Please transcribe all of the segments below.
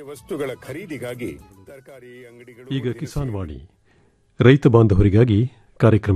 ಅಗತ್ಯ ವಸ್ತುಗಳ ಖರೀದಿಗಾಗಿ ತರಕಾರಿ ಅಂಗಡಿಗಳು ಈಗ ಕಿಸಾನ್ ವಾಣಿ ರೈತ ಬಾಂಧವರಿಗಾಗಿ ಕಾರ್ಯಕ್ರಮ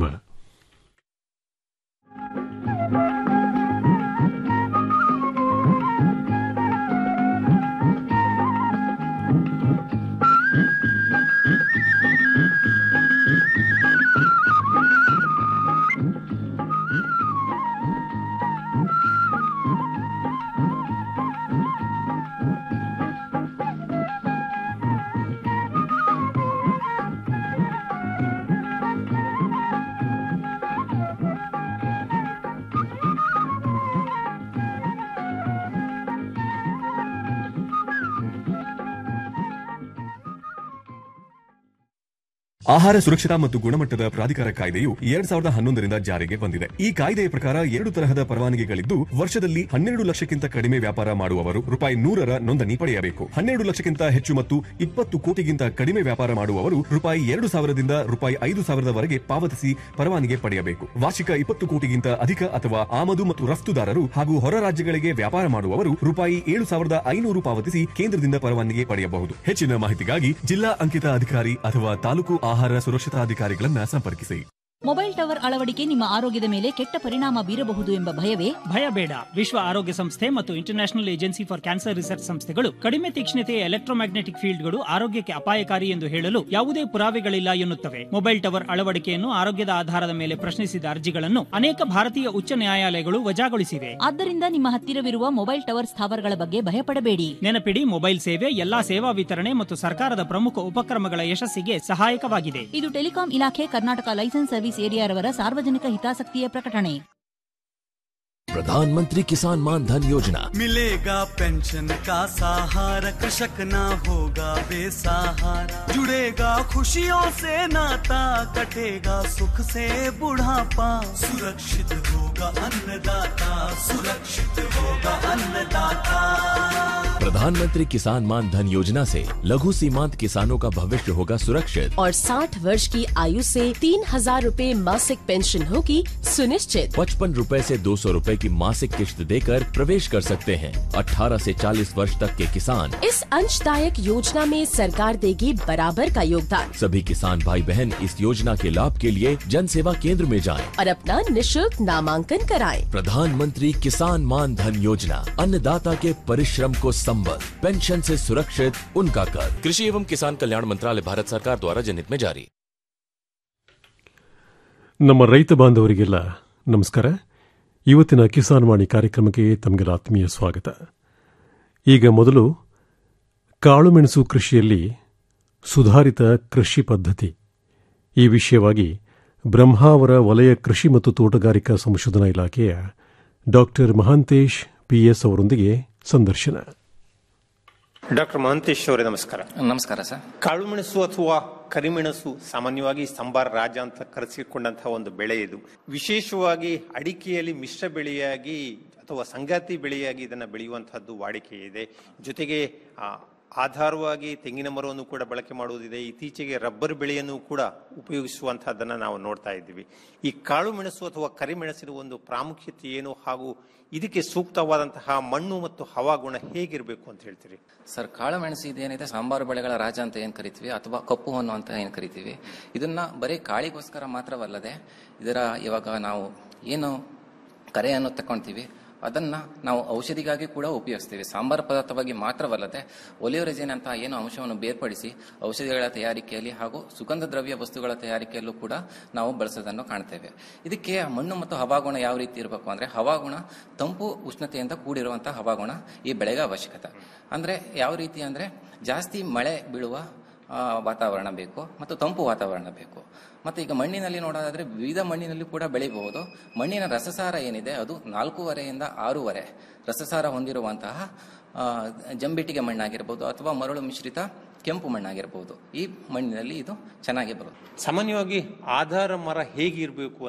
ಆಹಾರ ಸುರಕ್ಷತಾ ಮತ್ತು ಗುಣಮಟ್ಟದ ಪ್ರಾಧಿಕಾರ ಕಾಯ್ದೆಯು ಎರಡ್ ಸಾವಿರದ ಹನ್ನೊಂದರಿಂದ ಜಾರಿಗೆ ಬಂದಿದೆ ಈ ಕಾಯ್ದೆಯ ಪ್ರಕಾರ ಎರಡು ತರಹದ ಪರವಾನಗಿಗಳಿದ್ದು ವರ್ಷದಲ್ಲಿ ಹನ್ನೆರಡು ಲಕ್ಷಕ್ಕಿಂತ ಕಡಿಮೆ ವ್ಯಾಪಾರ ಮಾಡುವವರು ರೂಪಾಯಿ ನೂರರ ನೋಂದಣಿ ಪಡೆಯಬೇಕು ಹನ್ನೆರಡು ಲಕ್ಷಕ್ಕಿಂತ ಹೆಚ್ಚು ಮತ್ತು ಇಪ್ಪತ್ತು ಕೋಟಿಗಿಂತ ಕಡಿಮೆ ವ್ಯಾಪಾರ ಮಾಡುವವರು ರೂಪಾಯಿ ಎರಡು ಸಾವಿರದಿಂದ ರೂಪಾಯಿ ಐದು ಸಾವಿರದವರೆಗೆ ಪಾವತಿಸಿ ಪರವಾನಗಿ ಪಡೆಯಬೇಕು ವಾರ್ಷಿಕ ಇಪ್ಪತ್ತು ಕೋಟಿಗಿಂತ ಅಧಿಕ ಅಥವಾ ಆಮದು ಮತ್ತು ರಫ್ತುದಾರರು ಹಾಗೂ ಹೊರ ರಾಜ್ಯಗಳಿಗೆ ವ್ಯಾಪಾರ ಮಾಡುವವರು ರೂಪಾಯಿ ಏಳು ಸಾವಿರದ ಐನೂರು ಪಾವತಿಸಿ ಕೇಂದ್ರದಿಂದ ಪರವಾನಗಿ ಪಡೆಯಬಹುದು ಹೆಚ್ಚಿನ ಮಾಹಿತಿಗಾಗಿ ಜಿಲ್ಲಾ ಅಂಕಿತ ಅಧಿಕಾರಿ ಅಥವಾ ತಾಲೂಕು ಆಹಾರ ಸುರಕ್ಷತಾಧಿಕಾರಿಗಳನ್ನ ಸಂಪರ್ಕಿಸಿ ಮೊಬೈಲ್ ಟವರ್ ಅಳವಡಿಕೆ ನಿಮ್ಮ ಆರೋಗ್ಯದ ಮೇಲೆ ಕೆಟ್ಟ ಪರಿಣಾಮ ಬೀರಬಹುದು ಎಂಬ ಭಯವೇ ಭಯ ಬೇಡ ವಿಶ್ವ ಆರೋಗ್ಯ ಸಂಸ್ಥೆ ಮತ್ತು international agency for cancer research ಸಂಸ್ಥೆಗಳು ಕಡಿಮೆ ತೀಕ್ಷ್ಣತೆಯ ಎಲೆಕ್ಟ್ರೋಮ್ಯಾಗ್ನೆಟಿಕ್ ಫೀಲ್ಡ್ಗಳು ಆರೋಗ್ಯಕ್ಕೆ ಅಪಾಯಕಾರಿ ಎಂದು ಹೇಳಲು ಯಾವುದೇ ಪುರಾವೆಗಳಿಲ್ಲ ಎನ್ನುತ್ತವೆ ಮೊಬೈಲ್ ಟವರ್ ಅಳವಡಿಕೆಯನ್ನು ಆರೋಗ್ಯದ ಆಧಾರದ ಮೇಲೆ ಪ್ರಶ್ನಿಸಿದ ಅರ್ಜಿಗಳನ್ನು ಅನೇಕ ಭಾರತೀಯ ಉಚ್ಚ ನ್ಯಾಯಾಲಯಗಳು ವಜಾಗೊಳಿಸಿವೆ ಆದ್ದರಿಂದ ನಿಮ್ಮ ಹತ್ತಿರವಿರುವ ಮೊಬೈಲ್ ಟವರ್ ಸ್ಥಾವರಗಳ ಬಗ್ಗೆ ಭಯಪಡಬೇಡಿ ನೆನಪಿಡಿ ಮೊಬೈಲ್ ಸೇವೆ ಎಲ್ಲಾ ಸೇವಾ ವಿತರಣೆ ಮತ್ತು ಸರ್ಕಾರದ ಪ್ರಮುಖ ಉಪಕ್ರಮಗಳ ಯಶಸ್ಸಿಗೆ ಸಹಾಯಕವಾಗಿದೆ ಇದು ಟೆಲಿಕಾಂ ಇಲಾಖೆ ಕರ್ನಾಟಕ ಲೈಸೆನ್ಸ್ ಸರ್ವಿಸ್ ಏರಿಯಾರವರ ಸಾರ್ವಜನಿಕ ಹಿತಾಸಕ್ತಿಯ ಪ್ರಕಟಣೆ प्रधानमंत्री किसान मान धन योजना मिलेगा पेंशन का सहारा कृषक ना होगा बेसहारा जुड़ेगा खुशियों से नाता कटेगा सुख से बुढ़ापा सुरक्षित होगा अन्नदाता सुरक्षित होगा अन्नदाता प्रधानमंत्री किसान मान धन योजना से लघु सीमांत किसानों का भविष्य होगा सुरक्षित और 60 वर्ष की आयु से तीन हजार रूपए मासिक पेंशन होगी सुनिश्चित पचपन रूपए से दो सौ रूपए की मासिक किश्त देकर प्रवेश कर सकते हैं 18 से 40 वर्ष तक के किसान इस अंशदायक योजना में सरकार देगी बराबर का योगदान सभी किसान भाई बहन इस योजना के लाभ के लिए जन सेवा केंद्र में जाएं। और अपना निशुल्क नामांकन कराएं। प्रधानमंत्री किसान मान धन योजना अन्नदाता के परिश्रम को संबल पेंशन से सुरक्षित उनका कर कृषि एवं किसान कल्याण मंत्रालय भारत सरकार द्वारा जनहित में जारी ನಮ್ಮ ರೈತ ಬಾಂಧವರಿಗೆಲ್ಲ ನಮಸ್ಕಾರ ಇವತ್ತಿನ ಕಿಸಾನ್ ವಾಣಿ ಕಾರ್ಯಕ್ರಮಕ್ಕೆ ತಮಗೆಲ್ಲ ಆತ್ಮೀಯ ಸ್ವಾಗತ ಈಗ ಮೊದಲು ಕಾಳುಮೆಣಸು ಕೃಷಿಯಲ್ಲಿ ಸುಧಾರಿತ ಕೃಷಿ ಪದ್ಧತಿ ಈ ವಿಷಯವಾಗಿ ಬ್ರಹ್ಮಾವರ ವಲಯ ಕೃಷಿ ಮತ್ತು ತೋಟಗಾರಿಕಾ ಸಂಶೋಧನಾ ಇಲಾಖೆಯ ಡಾಕ್ಟರ್ ಮಹಾಂತೇಶ್ ಪಿಎಸ್ ಅವರೊಂದಿಗೆ ಸಂದರ್ಶನ ಡಾಕ್ಟರ್ ಮಹಂತೇಶ್ ಅವರೇ ನಮಸ್ಕಾರ ನಮಸ್ಕಾರ ಸರ್ ಕಾಳುಮೆಣಸು ಅಥವಾ ಕರಿಮೆಣಸು ಸಾಮಾನ್ಯವಾಗಿ ಸಂಬಾರ ರಾಜ ಅಂತ ಕರೆಸಿಕೊಂಡಂತಹ ಒಂದು ಬೆಳೆ ಇದು ವಿಶೇಷವಾಗಿ ಅಡಿಕೆಯಲ್ಲಿ ಮಿಶ್ರ ಬೆಳೆಯಾಗಿ ಅಥವಾ ಸಂಗಾತಿ ಬೆಳೆಯಾಗಿ ಇದನ್ನ ಬೆಳೆಯುವಂತಹದ್ದು ವಾಡಿಕೆ ಇದೆ ಜೊತೆಗೆ ಆ, ಆಧಾರವಾಗಿ ತೆಂಗಿನ ಮರವನ್ನು ಕೂಡ ಬಳಕೆ ಮಾಡುವುದಿದೆ ಇತ್ತೀಚೆಗೆ ರಬ್ಬರ್ ಬೆಳೆಯನ್ನು ಕೂಡ ಉಪಯೋಗಿಸುವಂತಹದ್ದನ್ನ ನಾವು ನೋಡ್ತಾ ಇದ್ದೀವಿ ಈ ಕಾಳು ಮೆಣಸು ಅಥವಾ ಕರಿಮೆಣಸಿನ ಒಂದು ಪ್ರಾಮುಖ್ಯತೆ ಏನು ಹಾಗೂ ಇದಕ್ಕೆ ಸೂಕ್ತವಾದಂತಹ ಮಣ್ಣು ಮತ್ತು ಹವಾಗುಣ ಹೇಗಿರಬೇಕು ಅಂತ ಹೇಳ್ತೀರಿ ಸರ್ ಕಾಳು ಮೆಣಸು ಇದೇನಿದೆ ಸಾಂಬಾರು ಬೆಳೆಗಳ ರಾಜ ಅಂತ ಏನು ಕರಿತೀವಿ ಅಥವಾ ಕಪ್ಪು ಹೊನ್ನು ಅಂತ ಏನು ಕರಿತೀವಿ ಇದನ್ನ ಬರೀ ಕಾಳಿಗೋಸ್ಕರ ಮಾತ್ರವಲ್ಲದೆ ಇದರ ಇವಾಗ ನಾವು ಏನು ಕರೆಯನ್ನು ತಕೊಂತೀವಿ ಅದನ್ನ ನಾವು ಔಷಧಿಗಾಗಿ ಕೂಡ ಉಪಯೋಗಿಸ್ತೀವಿ ಸಾಂಬಾರು ಪದಾರ್ಥವಾಗಿ ಮಾತ್ರವಲ್ಲದೆ ಒಲಿಯೋರೆಜಿನ್ ಅಂತ ಏನು ಅಂಶವನ್ನು ಬೇರ್ಪಡಿಸಿ ಔಷಧಿಗಳ ತಯಾರಿಕೆಯಲ್ಲಿ ಹಾಗೂ ಸುಗಂಧ ದ್ರವ್ಯ ವಸ್ತುಗಳ ತಯಾರಿಕೆಯಲ್ಲೂ ಕೂಡ ನಾವು ಬಳಸೋದನ್ನು ಕಾಣ್ತೇವೆ ಇದಕ್ಕೆ ಮಣ್ಣು ಮತ್ತು ಹವಾಗುಣ ಯಾವ ರೀತಿ ಇರಬೇಕು ಅಂದ್ರೆ ಹವಾಗುಣ ತಂಪು ಉಷ್ಣತೆಯಿಂದ ಕೂಡಿರುವಂತಹ ಹವಾಗುಣ ಈ ಬೆಳೆಗೆ ಅವಶ್ಯಕತೆ ಅಂದ್ರೆ ಯಾವ ರೀತಿ ಅಂದ್ರೆ ಜಾಸ್ತಿ ಮಳೆ ಬೀಳುವ ಆ, ವಾತಾವರಣ ಬೇಕು ಮತ್ತು ತಂಪು ವಾತಾವರಣ ಬೇಕು ಮತ್ತು ಈಗ ಮಣ್ಣಿನಲ್ಲಿ ನೋಡೋದಾದ್ರೆ ವಿವಿಧ ಮಣ್ಣಿನಲ್ಲಿ ಕೂಡ ಬೆಳಿಬಹುದು ಮಣ್ಣಿನ ರಸಸಾರ ಏನಿದೆ ಅದು ನಾಲ್ಕೂವರೆಯಿಂದ ಆರೂವರೆ ರಸಸಾರ ಹೊಂದಿರುವಂತಹ ಆ, ಜಂಬಿಟ್ಟಿಗೆ ಮಣ್ಣಾಗಿರ್ಬೋದು ಅಥವಾ ಮರಳು ಮಿಶ್ರಿತ ಕೆಂಪು ಮಣ್ಣಾಗಿರ್ಬೋದು ಈ ಮಣ್ಣಿನಲ್ಲಿ ಇದು ಚೆನ್ನಾಗಿ ಬರುತ್ತೆ ಸಾಮಾನ್ಯವಾಗಿ ಆಧಾರ ಮರ ಹೇಗಿರಬೇಕು ಅಂತ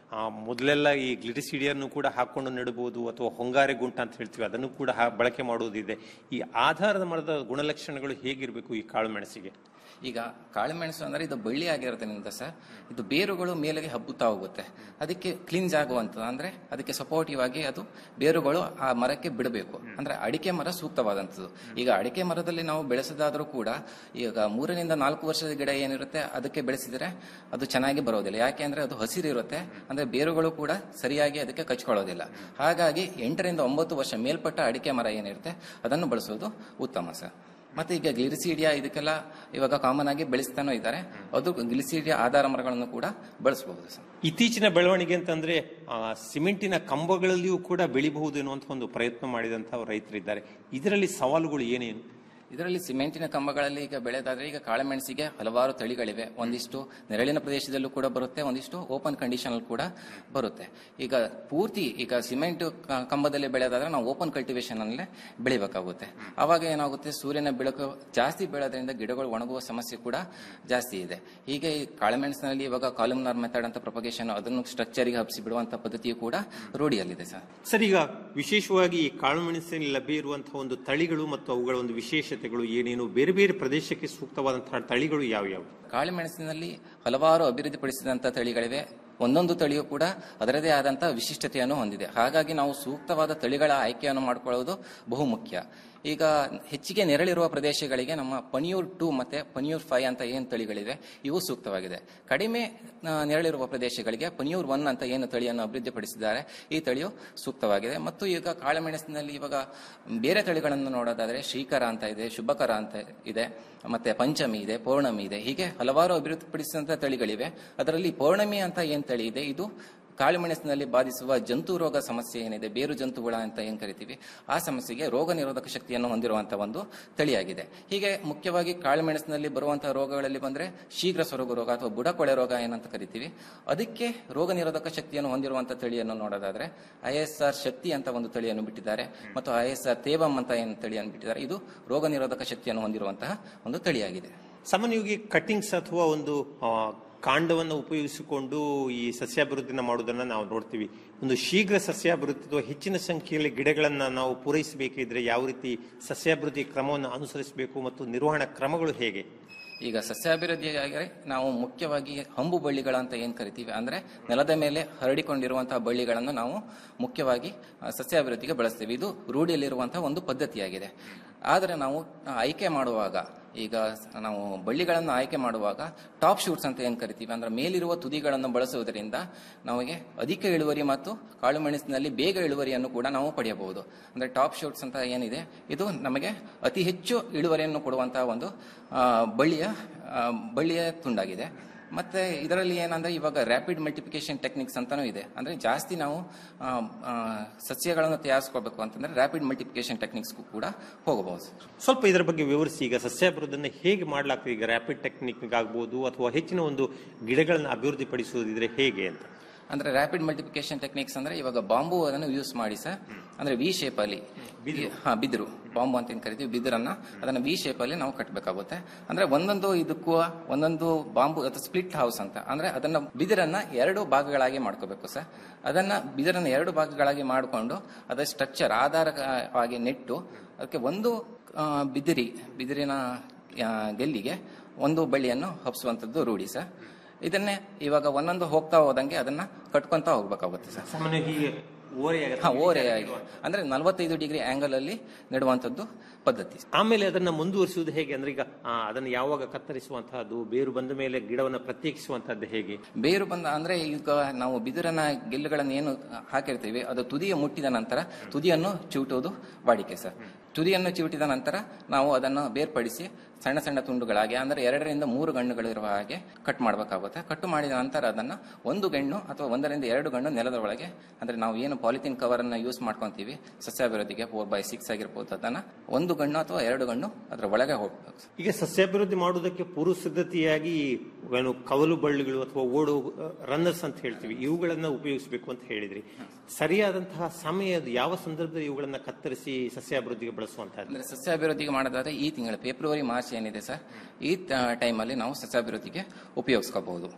ಆ, ಮೊದಲೆಲ್ಲ ಈ ಗ್ಲಿಟಿಸಿಡಿಯನ್ನು ಕೂಡ ಹಾಕೊಂಡು ನೆಡಬಹುದು ಅಥವಾ ಹೊಂಗಾರೆ ಗುಂಟ ಅಂತ ಹೇಳ್ತೀವಿ ಅದನ್ನು ಕೂಡ ಹಾ- ಬಳಕೆ ಮಾಡುವುದಿದೆ ಈ ಆಧಾರದ ಮರದ ಗುಣಲಕ್ಷಣಗಳು ಹೇಗಿರಬೇಕು ಈ ಕಾಳು ಮೆಣಸಿಗೆ ಈಗ ಕಾಳುಮೆಣಸು ಅಂದ್ರೆ ಇದು ಬಳ್ಳಿ ಆಗಿರೋದ್ರಿಂದ ಸರ್ ಇದು ಬೇರುಗಳು ಮೇಲೆಗೆ ಹಬ್ಬುತ್ತಾ ಹೋಗುತ್ತೆ ಅದಕ್ಕೆ ಕ್ಲೀನ್ಸ್ ಆಗುವಂಥದ್ದು ಅಂದ್ರೆ ಅದಕ್ಕೆ ಸಪೋರ್ಟಿವ್ ಆಗಿ ಅದು ಬೇರುಗಳು ಆ ಮರಕ್ಕೆ ಬಿಡಬೇಕು ಅಂದ್ರೆ ಅಡಿಕೆ ಮರ ಸೂಕ್ತವಾದಂಥದ್ದು ಈಗ ಅಡಿಕೆ ಮರದಲ್ಲಿ ನಾವು ಬೆಳೆಸೋದಾದ್ರೂ ಕೂಡ ಈಗ ಮೂರರಿಂದ ನಾಲ್ಕು ವರ್ಷದ ಗಿಡ ಏನಿರುತ್ತೆ ಅದಕ್ಕೆ ಬೆಳೆಸಿದರೆ ಅದು ಚೆನ್ನಾಗಿ ಬರೋದಿಲ್ಲ ಯಾಕೆ ಅಂದ್ರೆ ಅದು ಹಸಿರಿರುತ್ತೆ ಅಂದ್ರೆ ಬೇರುಗಳು ಕೂಡ ಸರಿಯಾಗಿ ಅದಕ್ಕೆ ಕಚ್ಕೊಳ್ಳೋದಿಲ್ಲ ಹಾಗಾಗಿ ಎಂಟರಿಂದ ಒಂಬತ್ತು ವರ್ಷ ಮೇಲ್ಪಟ್ಟ ಅಡಿಕೆ ಮರ ಏನಿರುತ್ತೆ ಅದನ್ನು ಬಳಸೋದು ಉತ್ತಮ ಸರ್ ಮತ್ತೆ ಈಗ ಗ್ಲಿರಿಸೀಡಿಯಾ ಇದಕ್ಕೆಲ್ಲ ಇವಾಗ ಕಾಮನ್ ಆಗಿ ಬೆಳೆಸ್ತಾನೂ ಇದ್ದಾರೆ ಅದು ಗ್ಲಿಸಿಡಿಯಾ ಆಧಾರ ಮರಗಳನ್ನು ಕೂಡ ಬಳಸಬಹುದು ಸರ್ ಇತ್ತೀಚಿನ ಬೆಳವಣಿಗೆ ಅಂತಂದ್ರೆ ಆ, ಸಿಮೆಂಟಿನ ಕಂಬಗಳಲ್ಲಿಯೂ ಕೂಡ ಬೆಳಿಬಹುದು ಎನ್ನುವಂತ ಒಂದು ಪ್ರಯತ್ನ ಮಾಡಿದಂತಹ ರೈತರಿದ್ದಾರೆ ಇದರಲ್ಲಿ ಸವಾಲುಗಳು ಏನೇನು ಇದರಲ್ಲಿ ಸಿಮೆಂಟಿನ ಕಂಬಗಳಲ್ಲಿ ಈಗ ಬೆಳೆದಾದ್ರೆ ಈಗ ಕಾಳುಮೆಣಸಿಗೆ ಹಲವಾರು ತಳಿಗಳಿವೆ ಒಂದಿಷ್ಟು ನೆರಳಿನ ಪ್ರದೇಶದಲ್ಲೂ ಕೂಡ ಬರುತ್ತೆ ಒಂದಿಷ್ಟು ಓಪನ್ ಕಂಡೀಷನ್ ಕೂಡ ಬರುತ್ತೆ ಈಗ ಪೂರ್ತಿ ಈಗ ಸಿಮೆಂಟ್ ಕ- ಕಂಬದಲ್ಲಿ ಬೆಳೆದಾದ್ರೆ ನಾವು ಓಪನ್ ಕಲ್ಟಿವೇಶನ್ ಅಲ್ಲೇ ಬೆಳಿಬೇಕಾಗುತ್ತೆ ಅವಾಗ ಏನಾಗುತ್ತೆ ಸೂರ್ಯನ ಬೆಳಕು ಜಾಸ್ತಿ ಬೀಳೋದ್ರಿಂದ ಗಿಡಗಳು ಒಣಗುವ ಸಮಸ್ಯೆ ಕೂಡ ಜಾಸ್ತಿ ಇದೆ ಹೀಗೆ ಈ ಕಾಳುಮೆಣಸಿನಲ್ಲಿ ಇವಾಗ ಕಾಲಮ್ನಾರ್ ಮೆಥಡ್ ಅಂತ ಪ್ರೊಪಗೇಶನ್ ಅದನ್ನು ಸ್ಟ್ರಕ್ಚರಿಗೆ ಹಬ್ಸಿ ಬಿಡುವಂತ ಪದ್ಧತಿಯು ಕೂಡ ರೂಢಿಯಲ್ಲಿದೆ ಸರ್ ಸರ್ ಈಗ ವಿಶೇಷವಾಗಿ ಈ ಕಾಳು ಮೆಣಸಿನಲ್ಲಿ ಲಭ್ಯ ಇರುವಂತಹ ಒಂದು ತಳಿಗಳು ಮತ್ತು ಅವುಗಳ ಒಂದು ವಿಶೇಷತೆಗಳು ಏನೇನು ಬೇರೆ ಬೇರೆ ಪ್ರದೇಶಕ್ಕೆ ಸೂಕ್ತವಾದಂತಹ ತಳಿಗಳು ಯಾವ್ಯಾವು ಕಾಳುಮೆಣಸಿನಲ್ಲಿ ಹಲವಾರು ಅಭಿವೃದ್ಧಿಪಡಿಸಿದಂಥ ತಳಿಗಳಿವೆ ಒಂದೊಂದು ತಳಿಯು ಕೂಡ ಅದರದೇ ಆದಂತಹ ವಿಶಿಷ್ಟತೆಯನ್ನು ಹೊಂದಿದೆ ಹಾಗಾಗಿ ನಾವು ಸೂಕ್ತವಾದ ತಳಿಗಳ ಆಯ್ಕೆಯನ್ನು ಮಾಡಿಕೊಳ್ಳುವುದು ಬಹು ಮುಖ್ಯ ಈಗ ಹೆಚ್ಚಿಗೆ ನೆರಳಿರುವ ಪ್ರದೇಶಗಳಿಗೆ ನಮ್ಮ ಪನಿಯೂರ್ ಟೂ ಮತ್ತೆ ಪನಿಯೂರ್ ಫೈವ್ ಅಂತ ಏನು ತಳಿಗಳಿವೆ ಇವು ಸೂಕ್ತವಾಗಿದೆ ಕಡಿಮೆ ಆ, ನೆರಳಿರುವ ಪ್ರದೇಶಗಳಿಗೆ ಪನಿಯೂರ್ ಒನ್ ಅಂತ ಏನು ತಳಿಯನ್ನು ಅಭಿವೃದ್ಧಿಪಡಿಸಿದ್ದಾರೆ ಈ ತಳಿಯು ಸೂಕ್ತವಾಗಿದೆ ಮತ್ತು ಈಗ ಕಾಳುಮೆಣಸಿನಲ್ಲಿ ಇವಾಗ ಬೇರೆ ತಳಿಗಳನ್ನು ನೋಡೋದಾದ್ರೆ ಶ್ರೀಕರ ಅಂತ ಇದೆ ಶುಭಕರ ಅಂತ ಇದೆ ಮತ್ತೆ ಪಂಚಮಿ ಇದೆ ಪೌರ್ಣಮಿ ಇದೆ ಹೀಗೆ ಹಲವಾರು ಅಭಿವೃದ್ಧಿಪಡಿಸಿದಂತಹ ತಳಿಗಳಿವೆ ಅದರಲ್ಲಿ ಪೌರ್ಣಮಿ ಅಂತ ಏನ್ ತಳಿ ಇದೆ ಇದು ಕಾಳುಮೆಣಸಿನಲ್ಲಿ ಬಾಧಿಸುವ ಜಂತು ರೋಗ ಸಮಸ್ಯೆ ಏನಿದೆ ಬೇರು ಜಂತುಗಳ ಅಂತ ಏನ್ ಕರಿತೀವಿ ಆ ಸಮಸ್ಯೆಗೆ ರೋಗ ನಿರೋಧಕ ಶಕ್ತಿಯನ್ನು ಹೊಂದಿರುವಂತಹ ಒಂದು ತಳಿಯಾಗಿದೆ ಹೀಗೆ ಮುಖ್ಯವಾಗಿ ಕಾಳುಮೆಣಸಿನಲ್ಲಿ ಬರುವಂತಹ ರೋಗಗಳಲ್ಲಿ ಬಂದ್ರೆ ಶೀಘ್ರ ಸೊರಗು ರೋಗ ಅಥವಾ ಬುಡಕೊಳೆ ರೋಗ ಏನಂತ ಕರಿತೀವಿ ಅದಕ್ಕೆ ರೋಗ ನಿರೋಧಕ ಶಕ್ತಿಯನ್ನು ಹೊಂದಿರುವಂತಹ ತಳಿಯನ್ನು ನೋಡೋದಾದ್ರೆ ಐ ಎಸ್ ಆರ್ ಶಕ್ತಿ ಅಂತ ಒಂದು ತಳಿಯನ್ನು ಬಿಟ್ಟಿದ್ದಾರೆ ಮತ್ತು ಐ ಎಸ್ ಆರ್ ತೇವಂ ಅಂತ ಏನು ತಳಿಯನ್ನು ಬಿಟ್ಟಿದ್ದಾರೆ ಇದು ರೋಗ ನಿರೋಧಕ ಶಕ್ತಿಯನ್ನು ಹೊಂದಿರುವಂತಹ ಒಂದು ತಳಿಯಾಗಿದೆ ಸಾಮಾನ್ಯವಾಗಿ ಕಟ್ಟಿಂಗ್ಸ್ ಅಥವಾ ಒಂದು ಆ, ಕಾಂಡವನ್ನು ಉಪಯೋಗಿಸಿಕೊಂಡು ಈ ಸಸ್ಯಾಭಿವೃದ್ಧಿನ ಮಾಡುವುದನ್ನ ನಾವು ನೋಡ್ತೀವಿ ಒಂದು ಶೀಘ್ರ ಸಸ್ಯಾಭಿವೃದ್ಧಿ ಅಥವಾ ಹೆಚ್ಚಿನ ಸಂಖ್ಯೆಯಲ್ಲಿ ಗಿಡಗಳನ್ನ ನಾವು ಪೂರೈಸಬೇಕಿದ್ರೆ ಯಾವ ರೀತಿ ಸಸ್ಯಾಭಿವೃದ್ಧಿ ಕ್ರಮವನ್ನು ಅನುಸರಿಸಬೇಕು ಮತ್ತು ನಿರ್ವಹಣಾ ಕ್ರಮಗಳು ಹೇಗೆ ಈಗ ಸಸ್ಯಾಭಿವೃದ್ಧಿಯಾಗಿ ನಾವು ಮುಖ್ಯವಾಗಿ ಹಂಬು ಬಳ್ಳಿಗಳಂತ ಏನ್ ಕರಿತೀವಿ ಅಂದ್ರೆ ನೆಲದ ಮೇಲೆ ಹರಡಿಕೊಂಡಿರುವಂತಹ ಬಳ್ಳಿಗಳನ್ನು ನಾವು ಮುಖ್ಯವಾಗಿ ಆ, ಸಸ್ಯಾಭಿವೃದ್ಧಿಗೆ ಬಳಸ್ತೀವಿ ಇದು ರೂಢಿಯಲ್ಲಿರುವಂತಹ ಒಂದು ಪದ್ಧತಿಯಾಗಿದೆ ಆದರೆ ನಾವು ಆ, ಆಯ್ಕೆ ಮಾಡುವಾಗ ಈಗ ಸ- ನಾವು ಬಳ್ಳಿಗಳನ್ನು ಆಯ್ಕೆ ಮಾಡುವಾಗ ಟಾಪ್ ಶೂಟ್ಸ್ ಅಂತ ಏನ್ ಕರಿತೀವಿ ಅಂದ್ರೆ ಮೇಲಿರುವ ತುದಿಗಳನ್ನು ಬಳಸುವುದರಿಂದ ನಮಗೆ ಅಧಿಕ ಇಳುವರಿ ಮತ್ತು ಕಾಳು ಮೆಣಸಿನಲ್ಲಿ ಬೇಗ ಇಳುವರಿಯನ್ನು ಕೂಡ ನಾವು ಪಡೆಯಬಹುದು ಅಂದ್ರೆ ಟಾಪ್ ಶೂಟ್ಸ್ ಅಂತ ಏನಿದೆ ಇದು ನಮಗೆ ಅತಿ ಹೆಚ್ಚು ಇಳುವರಿಯನ್ನು ಕೊಡುವಂತಹ ಒಂದು ಆ, ಬಳ್ಳಿಯ ಆ, ಬಳ್ಳಿಯ ತುಂಡಾಗಿದೆ ಮತ್ತೆ ಇದರಲ್ಲಿ ಏನಂದ್ರೆ ಇವಾಗ ರ್ಯಾಪಿಡ್ ಮಲ್ಟಿಪ್ಲಿಕೇಶನ್ ಟೆಕ್ನಿಕ್ಸ್ ಅಂತಾನೂ ಇದೆ ಅಂದ್ರೆ ಜಾಸ್ತಿ ನಾವು ಆ, ಆ, ಸಸ್ಯಗಳನ್ನು ತಯಾರಿಸ್ಕೋಬೇಕು ಅಂತಂದ್ರೆ ರ್ಯಾಪಿಡ್ ಮಲ್ಟಿಪ್ಲಿಕೇಶನ್ ಟೆಕ್ನಿಕ್ಸ್ ಕೂಡ ಹೋಗಬಹುದು ಸ್ವಲ್ಪ ಇದರ ಬಗ್ಗೆ ವಿವರಿಸಿ ಈಗ ಸಸ್ಯಾಭಿವೃದ್ಧಿಯನ್ನು ಹೇಗೆ ಮಾಡಲಾಗ್ತದೆ ಈಗ ರ್ಯಾಪಿಡ್ ಟೆಕ್ನಿಕ್ ಆಗ್ಬೋದು ಅಥವಾ ಹೆಚ್ಚಿನ ಒಂದು ಗಿಡಗಳನ್ನು ಅಭಿವೃದ್ಧಿಪಡಿಸುವುದಿದ್ರೆ ಹೇಗೆ ಅಂತ ಅಂದ್ರೆ ರ್ಯಾಪಿಡ್ ಮಲ್ಟಿಪ್ಲಿಕೇಶನ್ ಟೆಕ್ನಿಕ್ಸ್ ಅಂದ್ರೆ ಇವಾಗ ಬಾಂಬು ಅದನ್ನು ಯೂಸ್ ಮಾಡಿ ಸರ್ ಅಂದ್ರೆ ವಿ ಶೇಪ್ ಅಲ್ಲಿ ಹಾ ಬಿದಿರು ಬಾಂಬು ಅಂತ ಏನ್ ಕರಿತೀವಿ ಬಿದಿರನ್ನ ಅದನ್ನ ವಿ ಶೇಪ್ ಅಲ್ಲಿ ನಾವು ಕಟ್ಟಬೇಕಾಗುತ್ತೆ ಅಂದ್ರೆ ಒಂದೊಂದು ಇದಕ್ಕೂ ಒಂದೊಂದು ಬಾಂಬು ಅಥವಾ ಸ್ಪ್ಲಿಟ್ ಹೌಸ್ ಅಂತ ಅಂದ್ರೆ ಅದನ್ನ ಬಿದಿರನ್ನ ಎರಡು ಭಾಗಗಳಾಗಿ ಮಾಡ್ಕೋಬೇಕು ಸರ್ ಅದನ್ನ ಬಿದಿರನ್ನ ಎರಡು ಭಾಗಗಳಾಗಿ ಮಾಡಿಕೊಂಡು ಅದರ ಸ್ಟ್ರಕ್ಚರ್ ಆಧಾರವಾಗಿ ನೆಟ್ಟು ಅದಕ್ಕೆ ಒಂದು ಆ, ಬಿದಿರಿ ಬಿದಿರಿನ ಆ, ಗೆಲ್ಲಿಗೆ ಒಂದು ಬಳ್ಳಿಯನ್ನು ಹಬ್ಸುವಂತದ್ದು ರೂಢಿ ಸರ್ ಇದನ್ನೇ ಇವಾಗ ಒಂದೊಂದು ಹೋಗ್ತಾ ಹೋದಂಗೆ ಅದನ್ನ ಕಟ್ಕೊಂತ ಹೋಗ್ಬೇಕಾಗುತ್ತೆ ಸರ್ ಸಾಮಾನ್ಯವಾಗಿ ಓರೆಯಾಗುತ್ತೆ. ಹಾ ಓರೆಯಾಗಿ ಅಂದ್ರೆ ನಲವತ್ತೈದು ಡಿಗ್ರಿ ಆಂಗಲ್ ಅಲ್ಲಿ ನೆಡುವಂತದ್ದು ಪದ್ಧತಿ ಆಮೇಲೆ ಅದನ್ನ ಮುಂದುವರಿಸುವುದು ಹೇಗೆ ಅಂದ್ರೆ ಈಗ ಆ, ಅದನ್ನು ಯಾವಾಗ ಕತ್ತರಿಸುವಂತಹದ್ದು ಬೇರು ಬಂದ ಮೇಲೆ ಗಿಡವನ್ನು ಪ್ರತ್ಯೇಕಿಸುವಂತಹದ್ದು ಹೇಗೆ ಬೇರು ಬಂದ ಅಂದ್ರೆ ಈಗ ನಾವು ಬಿದಿರನ ಗೆಲ್ಲುಗಳನ್ನು ಏನು ಹಾಕಿರ್ತೀವಿ ಅದು ತುದಿಯ ಮುಟ್ಟಿದ ನಂತರ ತುದಿಯನ್ನು ಚಿವುಟುವುದು ವಾಡಿಕೆ ಸರ್ ತುದಿಯನ್ನು ಚಿವುಟಿದ ನಂತರ ನಾವು ಅದನ್ನು ಬೇರ್ಪಡಿಸಿ ಸಣ್ಣ ಸಣ್ಣ ತುಂಡುಗಳಾಗಿ ಅಂದ್ರೆ ಎರಡರಿಂದ ಮೂರು ಗಣ್ಣುಗಳಿರುವ ಹಾಗೆ ಕಟ್ ಮಾಡಬೇಕಾಗುತ್ತೆ ಕಟ್ ಮಾಡಿದ ನಂತರ ಅದನ್ನ ಒಂದು ಗಣ್ಣು ಅಥವಾ ಒಂದರಿಂದ ಎರಡು ಗಣ್ಣು ನೆಲದ ಒಳಗೆ ಅಂದ್ರೆ ನಾವು ಏನು ಪಾಲಿಥಿನ್ ಕವರ್ ಅನ್ನ ಯೂಸ್ ಮಾಡ್ಕೊಂತೀವಿ ಸಸ್ಯಾಭಿವೃದ್ಧಿಗೆ ಫೋರ್ ಬೈ ಸಿಕ್ಸ್ ಆಗಿರ್ಬೋದು ಅದನ್ನ ಒಂದು ಗಣ್ಣು ಅಥವಾ ಎರಡು ಗಣ್ಣು ಅದರ ಒಳಗೆ ಹೋಗ್ಬೇಕು ಈಗ ಸಸ್ಯಾಭಿವೃದ್ಧಿ ಮಾಡುವುದಕ್ಕೆ ಪೂರ್ವ ಸಿದ್ಧತೆಯಾಗಿ ಏನು ಕವಲು ಬಳ್ಳಿಗಳು ಅಥವಾ ಓಡು ರನ್ನರ್ಸ್ ಅಂತ ಹೇಳ್ತೀವಿ ಇವುಗಳನ್ನ ಉಪಯೋಗಿಸಬೇಕು ಅಂತ ಹೇಳಿದ್ರಿ ಸರಿಯಾದಂತಹ ಸಮಯ ಅದು ಯಾವ ಸಂದರ್ಭದಲ್ಲಿ ಇವುಗಳನ್ನ ಕತ್ತರಿಸಿ ಸಸ್ಯಾಭಿವೃದ್ಧಿಗೆ ಬಳಸುವಂತಹದ್ದು ಅಂದ್ರೆ ಸಸ್ಯಾಭಿವೃದ್ಧಿಗೆ ಮಾಡೋದಾದ್ರೆ ಈ ತಿಂಗಳು ಫೆಬ್ರವರಿ ಮಾರ್ಚ್ ಏನಿದೆ ಸರ್ ಈ ಟೈಮಲ್ಲಿ ನಾವು ಸಸ್ಯಾಭಿವೃದ್ಧಿಗೆ ಉಪಯೋಗಿಸ್ಕೋಬಹುದು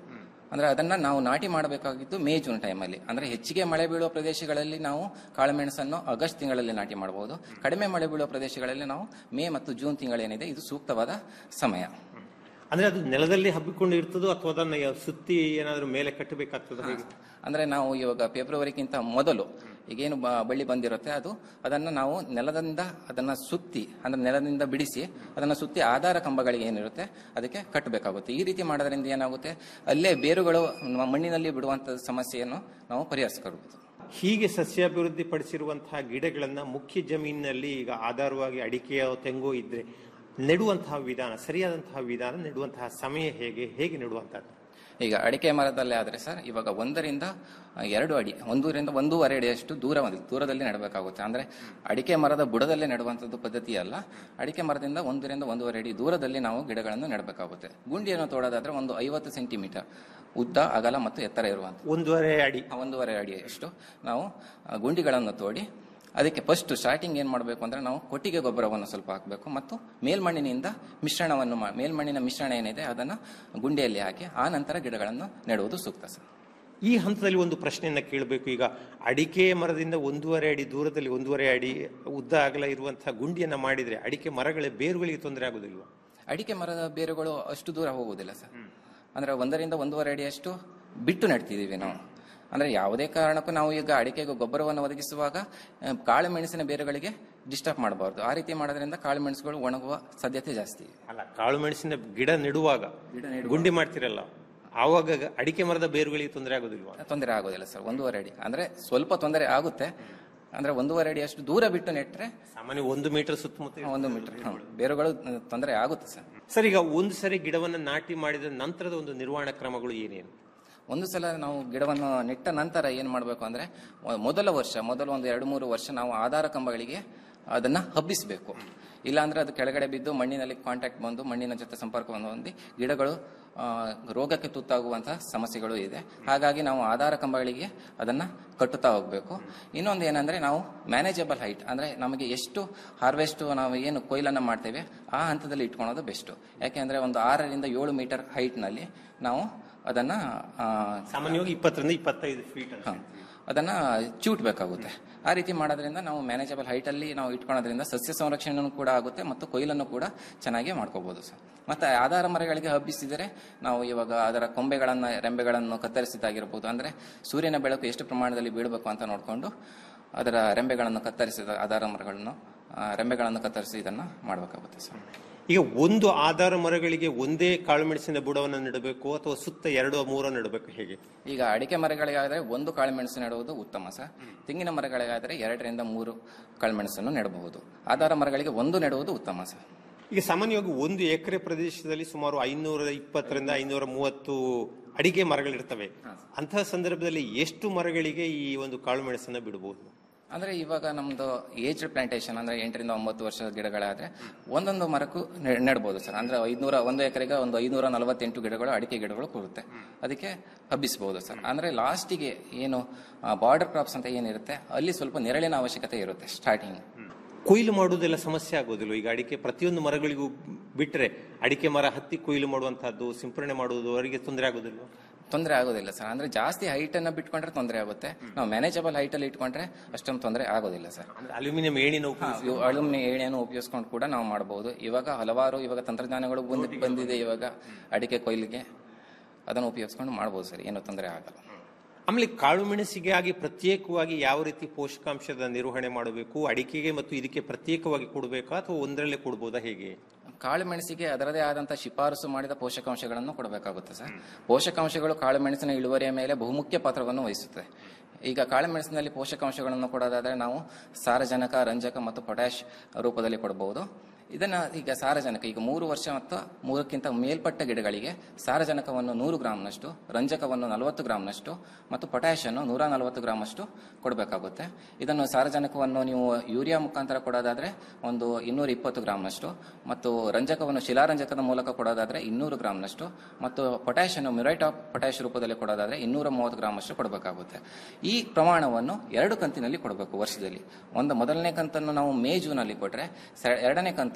ಅಂದ್ರೆ ಅದನ್ನ ನಾವು ನಾಟಿ ಮಾಡಬೇಕಾಗಿದ್ದು ಮೇ ಜೂನ್ ಟೈಮಲ್ಲಿ ಅಂದ್ರೆ ಹೆಚ್ಚಿಗೆ ಮಳೆ ಬೀಳುವ ಪ್ರದೇಶಗಳಲ್ಲಿ ನಾವು ಕಾಳುಮೆಣಸನ್ನು ಆಗಸ್ಟ್ ತಿಂಗಳಲ್ಲಿ ನಾಟಿ ಮಾಡಬಹುದು ಕಡಿಮೆ ಮಳೆ ಬೀಳುವ ಪ್ರದೇಶಗಳಲ್ಲಿ ನಾವು ಮೇ ಮತ್ತು ಜೂನ್ ತಿಂಗಳೇನಿದೆ ಇದು ಸೂಕ್ತವಾದ ಸಮಯ ಅಂದ್ರೆ ಅದು ನೆಲದಲ್ಲಿ ಹಬ್ಬಿಕೊಂಡು ಇರ್ತದೋ ಅಥವಾ ಅದನ್ನ ಯ- ಸುತ್ತಿ ಏನಾದ್ರೂ ಮೇಲೆ ಕಟ್ಟಬೇಕಾಗ್ತದ ಹೇಗೆ ಅಂದ್ರೆ ನಾವು ಇವಾಗ ಫೆಬ್ರವರಿಗಿಂತ ಮೊದಲು ಈಗೇನು ಬ- ಬಳ್ಳಿ ಬಂದಿರುತ್ತೆ ಅದು ಅದನ್ನ ನಾವು ನೆಲದಿಂದ ಅದನ್ನ ಸುತ್ತಿ ಅಂದ್ರೆ ನೆಲದಿಂದ ಬಿಡಿಸಿ ಅದನ್ನ ಸುತ್ತಿ ಆಧಾರ ಕಂಬಗಳಿಗೆ ಏನಿರುತ್ತೆ ಅದಕ್ಕೆ ಕಟ್ಟಬೇಕಾಗುತ್ತೆ ಈ ರೀತಿ ಮಾಡೋದ್ರಿಂದ ಏನಾಗುತ್ತೆ ಅಲ್ಲೇ ಬೇರುಗಳು ನಮ್ಮ ಮಣ್ಣಿನಲ್ಲಿ ಬಿಡುವಂತ ಸಮಸ್ಯೆಯನ್ನು ನಾವು ಪರಿಹರಿಸಬಹುದು ಹೀಗೆ ಸಸ್ಯಾಭಿವೃದ್ಧಿ ಪಡಿಸಿರುವಂತಹ ಗಿಡಗಳನ್ನ ಮುಖ್ಯ ಜಮೀನಿನಲ್ಲಿ ಈಗ ಆಧಾರವಾಗಿ ಅಡಿಕೆಯ ತೆಂಗು ಇದ್ರೆ ನೆಡುವಂತಹ ವಿಧಾನ ಸರಿಯಾದಂತಹ ವಿಧಾನ ನೆಡುವಂತಹ ಸಮಯ ಹೇಗೆ ಹೇಗೆ ನೆಡುವಂತಹದ್ದು ಈಗ ಅಡಿಕೆ ಮರದಲ್ಲೇ ಆದ್ರೆ ಸರ್ ಇವಾಗ ಒಂದರಿಂದ ಆ, ಎರಡು ಅಡಿ ಒಂದೂರಿಂದ ಒಂದೂವರೆ ಅಡಿಯಷ್ಟು ದೂರ ದೂರದಲ್ಲಿ ನೆಡಬೇಕಾಗುತ್ತೆ ಅಂದ್ರೆ ಅಡಿಕೆ ಮರದ ಬುಡದಲ್ಲೇ ನೆಡುವಂಥದ್ದು ಪದ್ಧತಿ ಅಲ್ಲ ಅಡಿಕೆ ಮರದಿಂದ ಒಂದರಿಂದ ಒಂದೂವರೆ ಅಡಿ ದೂರದಲ್ಲಿ ನಾವು ಗಿಡಗಳನ್ನು ನೆಡಬೇಕಾಗುತ್ತೆ ಗುಂಡಿಯನ್ನು ತೋಡೋದಾದ್ರೆ ಒಂದು ಐವತ್ತು ಸೆಂಟಿಮೀಟರ್ ಉದ್ದ ಅಗಲ ಮತ್ತು ಎತ್ತರ ಇರುವಂತ ಒಂದೂವರೆ ಅಡಿ ಒಂದೂವರೆ ಅಡಿಯಷ್ಟು ನಾವು ಆ, ಗುಂಡಿಗಳನ್ನು ತೋಡಿ ಅದಕ್ಕೆ ಫಸ್ಟ್ ಸ್ಟಾರ್ಟಿಂಗ್ ಏನ್ ಮಾಡಬೇಕು ಅಂದ್ರೆ ನಾವು ಕೊಟ್ಟಿಗೆ ಗೊಬ್ಬರವನ್ನು ಸ್ವಲ್ಪ ಹಾಕಬೇಕು ಮತ್ತು ಮೇಲ್ಮಣ್ಣಿನಿಂದ ಮಿಶ್ರಣವನ್ನು ಮಾ- ಮೇಲ್ಮಣ್ಣಿನ ಮಿಶ್ರಣ ಏನಿದೆ ಅದನ್ನು ಗುಂಡಿಯಲ್ಲಿ ಹಾಕಿ ಆ ನಂತರ ಗಿಡಗಳನ್ನು ನೆಡುವುದು ಸೂಕ್ತ ಸರ್ ಈ ಹಂತದಲ್ಲಿ ಒಂದು ಪ್ರಶ್ನೆಯನ್ನ ಕೇಳಬೇಕು ಈಗ ಅಡಿಕೆ ಮರದಿಂದ ಒಂದೂವರೆ ಅಡಿ ದೂರದಲ್ಲಿ ಒಂದೂವರೆ ಅಡಿ ಉದ್ದ ಅಗಲ ಇರುವಂತಹ ಗುಂಡಿಯನ್ನ ಮಾಡಿದ್ರೆ ಅಡಿಕೆ ಮರಗಳ ಬೇರುಗಳಿಗೆ ತೊಂದರೆ ಆಗುದಿಲ್ವಾ ಅಡಿಕೆ ಮರದ ಬೇರುಗಳು ಅಷ್ಟು ದೂರ ಹೋಗುವುದಿಲ್ಲ ಸರ್ ಅಂದ್ರೆ ಒಂದರಿಂದ ಒಂದೂವರೆ ಅಡಿಯಷ್ಟು ಬಿಟ್ಟು ನೆಡ್ತಿದೀವಿ ನಾವು ಅಂದ್ರೆ ಯಾವುದೇ ಕಾರಣಕ್ಕೂ ನಾವು ಈಗ ಅಡಿಕೆಗೆ ಗೊಬ್ಬರವನ್ನು ಒದಗಿಸುವಾಗ ಆ, ಕಾಳು ಮೆಣಸಿನ ಬೇರುಗಳಿಗೆ ಡಿಸ್ಟರ್ಬ್ ಮಾಡಬಾರ್ದು ಆ ರೀತಿ ಮಾಡೋದ್ರಿಂದ ಕಾಳು ಮೆಣಸುಗಳು ಒಣಗುವ ಸಾಧ್ಯತೆ ಜಾಸ್ತಿ ಅಲ್ಲ ಕಾಳು ಮೆಣಸಿನ ಗಿಡ ನೆಡುವಾಗ ಗುಂಡಿ ಮಾಡ್ತಿರಲ್ಲ ಆವಾಗ ಅಡಿಕೆ ಮರದ ಬೇರುಗಳಿಗೆ ತೊಂದರೆ ಆಗುದಿಲ್ವಾ ತೊಂದರೆ ಆಗೋದಿಲ್ಲ ಸರ್ ಒಂದೂವರೆ ಅಡಿ ಅಂದ್ರೆ ಸ್ವಲ್ಪ ತೊಂದರೆ ಆಗುತ್ತೆ ಅಂದ್ರೆ ಒಂದೂವರೆ ಅಡಿ ಅಷ್ಟು ದೂರ ಬಿಟ್ಟು ನೆಟ್ರೆ ಸಾಮಾನ್ಯ ಒಂದು ಮೀಟರ್ ಸುತ್ತಮುತ್ತ ಒಂದು ಮೀಟರ್ ಬೇರುಗಳು ತೊಂದರೆ ಆಗುತ್ತೆ ಸರ್ ಸರ್ ಈಗ ಒಂದು ಸರಿ ಗಿಡವನ್ನ ನಾಟಿ ಮಾಡಿದ ನಂತರದ ಒಂದು ನಿರ್ವಹಣಾ ಕ್ರಮಗಳು ಏನೇನು ಒಂದು ಸಲ ನಾವು ಗಿಡವನ್ನು ನೆಟ್ಟ ನಂತರ ಏನು ಮಾಡಬೇಕು ಅಂದ್ರೆ ಮೊ- ಮೊದಲ ವರ್ಷ ಮೊದಲ ಒಂದು ಎರಡು ಮೂರು ವರ್ಷ ನಾವು ಆಧಾರ ಕಂಬಗಳಿಗೆ ಅದನ್ನ ಹಬ್ಬಿಸಬೇಕು ಇಲ್ಲಾಂದ್ರೆ ಅದು ಕೆಳಗಡೆ ಬಿದ್ದು ಮಣ್ಣಿನಲ್ಲಿ ಕಾಂಟ್ಯಾಕ್ಟ್ ಬಂದು ಮಣ್ಣಿನ ಜೊತೆ ಸಂಪರ್ಕವನ್ನು ಹೊಂದಿ ಗಿಡಗಳು ಆ, ರೋಗಕ್ಕೆ ತುತ್ತಾಗುವಂತಹ ಸಮಸ್ಯೆಗಳು ಇದೆ ಹಾಗಾಗಿ ನಾವು ಆಧಾರ ಕಂಬಗಳಿಗೆ ಅದನ್ನ ಕಟ್ಟುತ್ತಾ ಹೋಗಬೇಕು ಇನ್ನೊಂದು ಏನಂದ್ರೆ ನಾವು ಮ್ಯಾನೇಜಬಲ್ ಹೈಟ್ ಅಂದ್ರೆ ನಮಗೆ ಎಷ್ಟು ಹಾರ್ವೆಸ್ಟ್ ನಾವು ಏನು ಕೊಯ್ಲನ್ನ ಮಾಡ್ತೇವೆ ಆ ಹಂತದಲ್ಲಿ ಇಟ್ಕೊಳೋದು ಬೆಸ್ಟ್ ಯಾಕೆಂದ್ರೆ ಒಂದು ಆರರಿಂದ ಏಳು ಮೀಟರ್ ಹೈಟ್ನಲ್ಲಿ ನಾವು ಅದನ್ನ ಆ, ಸಾಮಾನ್ಯವಾಗಿ ಇಪ್ಪತ್ತರಿಂದ ಇಪ್ಪತ್ತೈದು ಫೀಟ್ ಹ, ಅದನ್ನ ಚೂಟ್ಬೇಕಾಗುತ್ತೆ ಆ ರೀತಿ ಮಾಡೋದ್ರಿಂದ ನಾವು ಮ್ಯಾನೇಜಬಲ್ ಹೈಟ್ ಅಲ್ಲಿ ನಾವು ಇಟ್ಕೊಳ್ಳೋದ್ರಿಂದ ಸಸ್ಯ ಸಂರಕ್ಷಣೆನೂ ಕೂಡ ಆಗುತ್ತೆ ಮತ್ತು ಕೊಯ್ಲನ್ನು ಕೂಡ ಚೆನ್ನಾಗಿ ಮಾಡ್ಕೋಬಹುದು ಸರ್ ಮತ್ತೆ ಆಧಾರ ಮರಗಳಿಗೆ ಹಬ್ಬಿಸಿದರೆ ನಾವು ಇವಾಗ ಅದರ ಕೊಂಬೆಗಳನ್ನ ರೆಂಬೆಗಳನ್ನು ಕತ್ತರಿಸಿದಾಗಿರ್ಬೋದು ಅಂದ್ರೆ ಸೂರ್ಯನ ಬೆಳಕು ಎಷ್ಟು ಪ್ರಮಾಣದಲ್ಲಿ ಬೀಳಬೇಕು ಅಂತ ನೋಡಿಕೊಂಡು ಅದರ ರೆಂಬೆಗಳನ್ನು ಕತ್ತರಿಸಿದ ಆಧಾರ ಮರಗಳನ್ನು ಆ, ರೆಂಬೆಗಳನ್ನು ಕತ್ತರಿಸಿ ಇದನ್ನ ಮಾಡಬೇಕಾಗುತ್ತೆ ಸರ್ ಈಗ ಒಂದು ಆಧಾರ ಮರಗಳಿಗೆ ಒಂದೇ ಕಾಳುಮೆಣಸಿನ ಬುಡವನ್ನು ನೆಡಬೇಕು ಅಥವಾ ಸುತ್ತ ಎರಡು ಮೂರೋ ನೆಡಬೇಕು ಹೇಗೆ ಈಗ ಅಡಿಕೆ ಮರಗಳಿಗಾದರೆ ಒಂದು ಕಾಳುಮೆಣಸು ನೆಡುವುದು ಉತ್ತಮ ಸರ್ ತೆಂಗಿನ ಮರಗಳಿಗಾದರೆ ಎರಡರಿಂದ ಮೂರು ಕಾಳುಮೆಣಸನ್ನು ನೆಡಬಹುದು ಆಧಾರ ಮರಗಳಿಗೆ ಒಂದು ನೆಡುವುದು ಉತ್ತಮ ಸರ್ ಈಗ ಸಾಮಾನ್ಯವಾಗಿ ಒಂದು ಎಕರೆ ಪ್ರದೇಶದಲ್ಲಿ ಸುಮಾರು ಐನೂರ ಇಪ್ಪತ್ತರಿಂದ ಐನೂರ ಮೂವತ್ತು ಅಡಿಕೆ ಮರಗಳಿರ್ತವೆ ಅಂತಹ ಸಂದರ್ಭದಲ್ಲಿ ಎಷ್ಟು ಮರಗಳಿಗೆ ಈ ಒಂದು ಕಾಳುಮೆಣಸನ್ನ ಬಿಡಬಹುದು ಅಂದ್ರೆ ಇವಾಗ ನಮ್ದು ಏಜ್ ಪ್ಲಾಂಟೇಶನ್ ಅಂದ್ರೆ ಎಂಟರಿಂದ ಒಂಬತ್ತು ವರ್ಷದ ಗಿಡಗಳಾದ್ರೆ ಒಂದೊಂದು ಮರಕ್ಕೂ ನೆ- ನೆಡ್ಬೋದು ಸರ್ ಅಂದ್ರೆ ಐದ್ನೂರ ಒಂದು ಎಕರೆಗೆ ಒಂದು ಐನೂರ ನಲವತ್ತೆಂಟು ಗಿಡಗಳು ಅಡಿಕೆ ಗಿಡಗಳು ಕೊಡುತ್ತೆ ಅದಕ್ಕೆ ಹಬ್ಬಿಸಬಹುದು ಸರ್ ಅಂದ್ರೆ ಲಾಸ್ಟಿಗೆ ಏನು ಬಾರ್ಡರ್ ಕ್ರಾಪ್ಸ್ ಅಂತ ಏನಿರುತ್ತೆ ಅಲ್ಲಿ ಸ್ವಲ್ಪ ನೆರಳಿನ ಅವಶ್ಯಕತೆ ಇರುತ್ತೆ ಸ್ಟಾರ್ಟಿಂಗ್ ಕೊಯ್ಲು ಮಾಡುವುದೆಲ್ಲ ಸಮಸ್ಯೆ ಆಗೋದಿಲ್ಲ ಈಗ ಅಡಿಕೆ ಪ್ರತಿಯೊಂದು ಮರಗಳಿಗೂ ಬಿಟ್ರೆ ಅಡಿಕೆ ಮರ ಹತ್ತಿ ಕೊಯ್ಲು ಮಾಡುವಂತಹದ್ದು ಸಿಂಪರಣೆ ಮಾಡುವುದು ಅವರಿಗೆ ತೊಂದರೆ ಆಗೋದಿಲ್ಲ ತೊಂದರೆ ಆಗೋದಿಲ್ಲ ಸರ್ ಅಂದ್ರೆ ಜಾಸ್ತಿ ಹೈಟ್ ಅನ್ನ ಬಿಟ್ಕೊಂಡ್ರೆ ತೊಂದರೆ ಆಗುತ್ತೆ ನಾವು ಮ್ಯಾನೇಜಬಲ್ ಹೈಟ್ ಅಲ್ಲಿ ಇಟ್ಕೊಂಡ್ರೆ ಅಷ್ಟೊಂದು ತೊಂದರೆ ಆಗೋದಿಲ್ಲ ಸರ್ ಅಲ್ಯೂಮಿನಿಯಂ ಏಣಿನ ಅಳುಮಿನಿ ಏಣಿಯನ್ನು ಉಪಯೋಗಿಸ್ಕೊಂಡು ಕೂಡ ನಾವು ಮಾಡಬಹುದು ಇವಾಗ ಹಲವಾರು ಇವಾಗ ತಂತ್ರಜ್ಞಾನಗಳು ಬಂದ್ ಬಂದಿದೆ ಇವಾಗ ಅಡಿಕೆ ಕೊಯ್ಲಿಗೆ ಅದನ್ನು ಉಪಯೋಗಿಸ್ಕೊಂಡು ಮಾಡಬಹುದು ಸರ್ ಏನು ತೊಂದರೆ ಆಗಲ್ಲ ಆಮೇಲೆ ಕಾಳು ಮೆಣಸಿಗೆ ಆಗಿ ಪ್ರತ್ಯೇಕವಾಗಿ ಯಾವ ರೀತಿ ಪೋಷಕಾಂಶದ ನಿರ್ವಹಣೆ ಮಾಡಬೇಕು ಅಡಿಕೆಗೆ ಮತ್ತು ಇದಕ್ಕೆ ಪ್ರತ್ಯೇಕವಾಗಿ ಕೊಡಬೇಕಾ ಅಥವಾ ಒಂದರಲ್ಲೇ ಕೊಡ್ಬೋದಾ ಹೇಗೆ ಕಾಳು ಮೆಣಸಿಗೆ ಅದರದೇ ಆದಂತಹ ಶಿಫಾರಸು ಮಾಡಿದ ಪೋಷಕಾಂಶಗಳನ್ನು ಕೊಡಬೇಕಾಗುತ್ತೆ ಸರ್ ಪೋಷಕಾಂಶಗಳು ಕಾಳು ಮೆಣಸಿನ ಇಳುವರಿಯ ಮೇಲೆ ಬಹುಮುಖ್ಯ ಪಾತ್ರವನ್ನು ವಹಿಸುತ್ತೆ ಈಗ ಕಾಳು ಮೆಣಸಿನಲ್ಲಿ ಪೋಷಕಾಂಶಗಳನ್ನು ಕೊಡೋದಾದ್ರೆ ನಾವು ಸಾರಜನಕ ರಂಜಕ ಮತ್ತು ಪೊಟ್ಯಾಶ್ ರೂಪದಲ್ಲಿ ಕೊಡಬಹುದು ಇದನ್ನ ಈಗ ಸಾರಜನಕ ಈಗ ಮೂರು ವರ್ಷ ಮತ್ತು ಮೂರಕ್ಕಿಂತ ಮೇಲ್ಪಟ್ಟ ಗಿಡಗಳಿಗೆ ಸಾರಜನಕವನ್ನು ನೂರು ಗ್ರಾಂನಷ್ಟು ರಂಜಕವನ್ನು ನಲವತ್ತು ಗ್ರಾಂನಷ್ಟು ಮತ್ತು ಪೊಟ್ಯಾಶ್ ಅನ್ನು ನೂರ ನಲವತ್ತು ಗ್ರಾಮ್ ಅಷ್ಟು ಕೊಡಬೇಕಾಗುತ್ತೆ ಇದನ್ನು ಸಾರಜನಕವನ್ನು ನೀವು ಯೂರಿಯಾ ಮುಖಾಂತರ ಕೊಡೋದಾದ್ರೆ ಒಂದು ಇನ್ನೂರ ಇಪ್ಪತ್ತು ಗ್ರಾಂನಷ್ಟು ಮತ್ತು ರಂಜಕವನ್ನು ಶಿಲಾರಂಜಕದ ಮೂಲಕ ಕೊಡೋದಾದ್ರೆ ಇನ್ನೂರು ಗ್ರಾಂನಷ್ಟು ಮತ್ತು ಪೊಟ್ಯಾಶ್ ಅನ್ನು ಮ್ಯುರೈಟ್ ಆಫ್ ಪೊಟ್ಯಾಶ್ ರೂಪದಲ್ಲಿ ಕೊಡೋದಾದ್ರೆ ಇನ್ನೂರ ಮೂವತ್ತು ಗ್ರಾಮ್ ಅಷ್ಟು ಕೊಡಬೇಕಾಗುತ್ತೆ ಈ ಪ್ರಮಾಣವನ್ನು ಎರಡು ಕಂತಿನಲ್ಲಿ ಕೊಡಬೇಕು ವರ್ಷದಲ್ಲಿ ಒಂದು ಮೊದಲನೇ ಕಂತನ್ನು ನಾವು ಮೇ ಜೂನ್ ಅಲ್ಲಿ ಕೊಟ್ರೆ ಸ- ಎರಡನೇ ಕಂತನ್ನು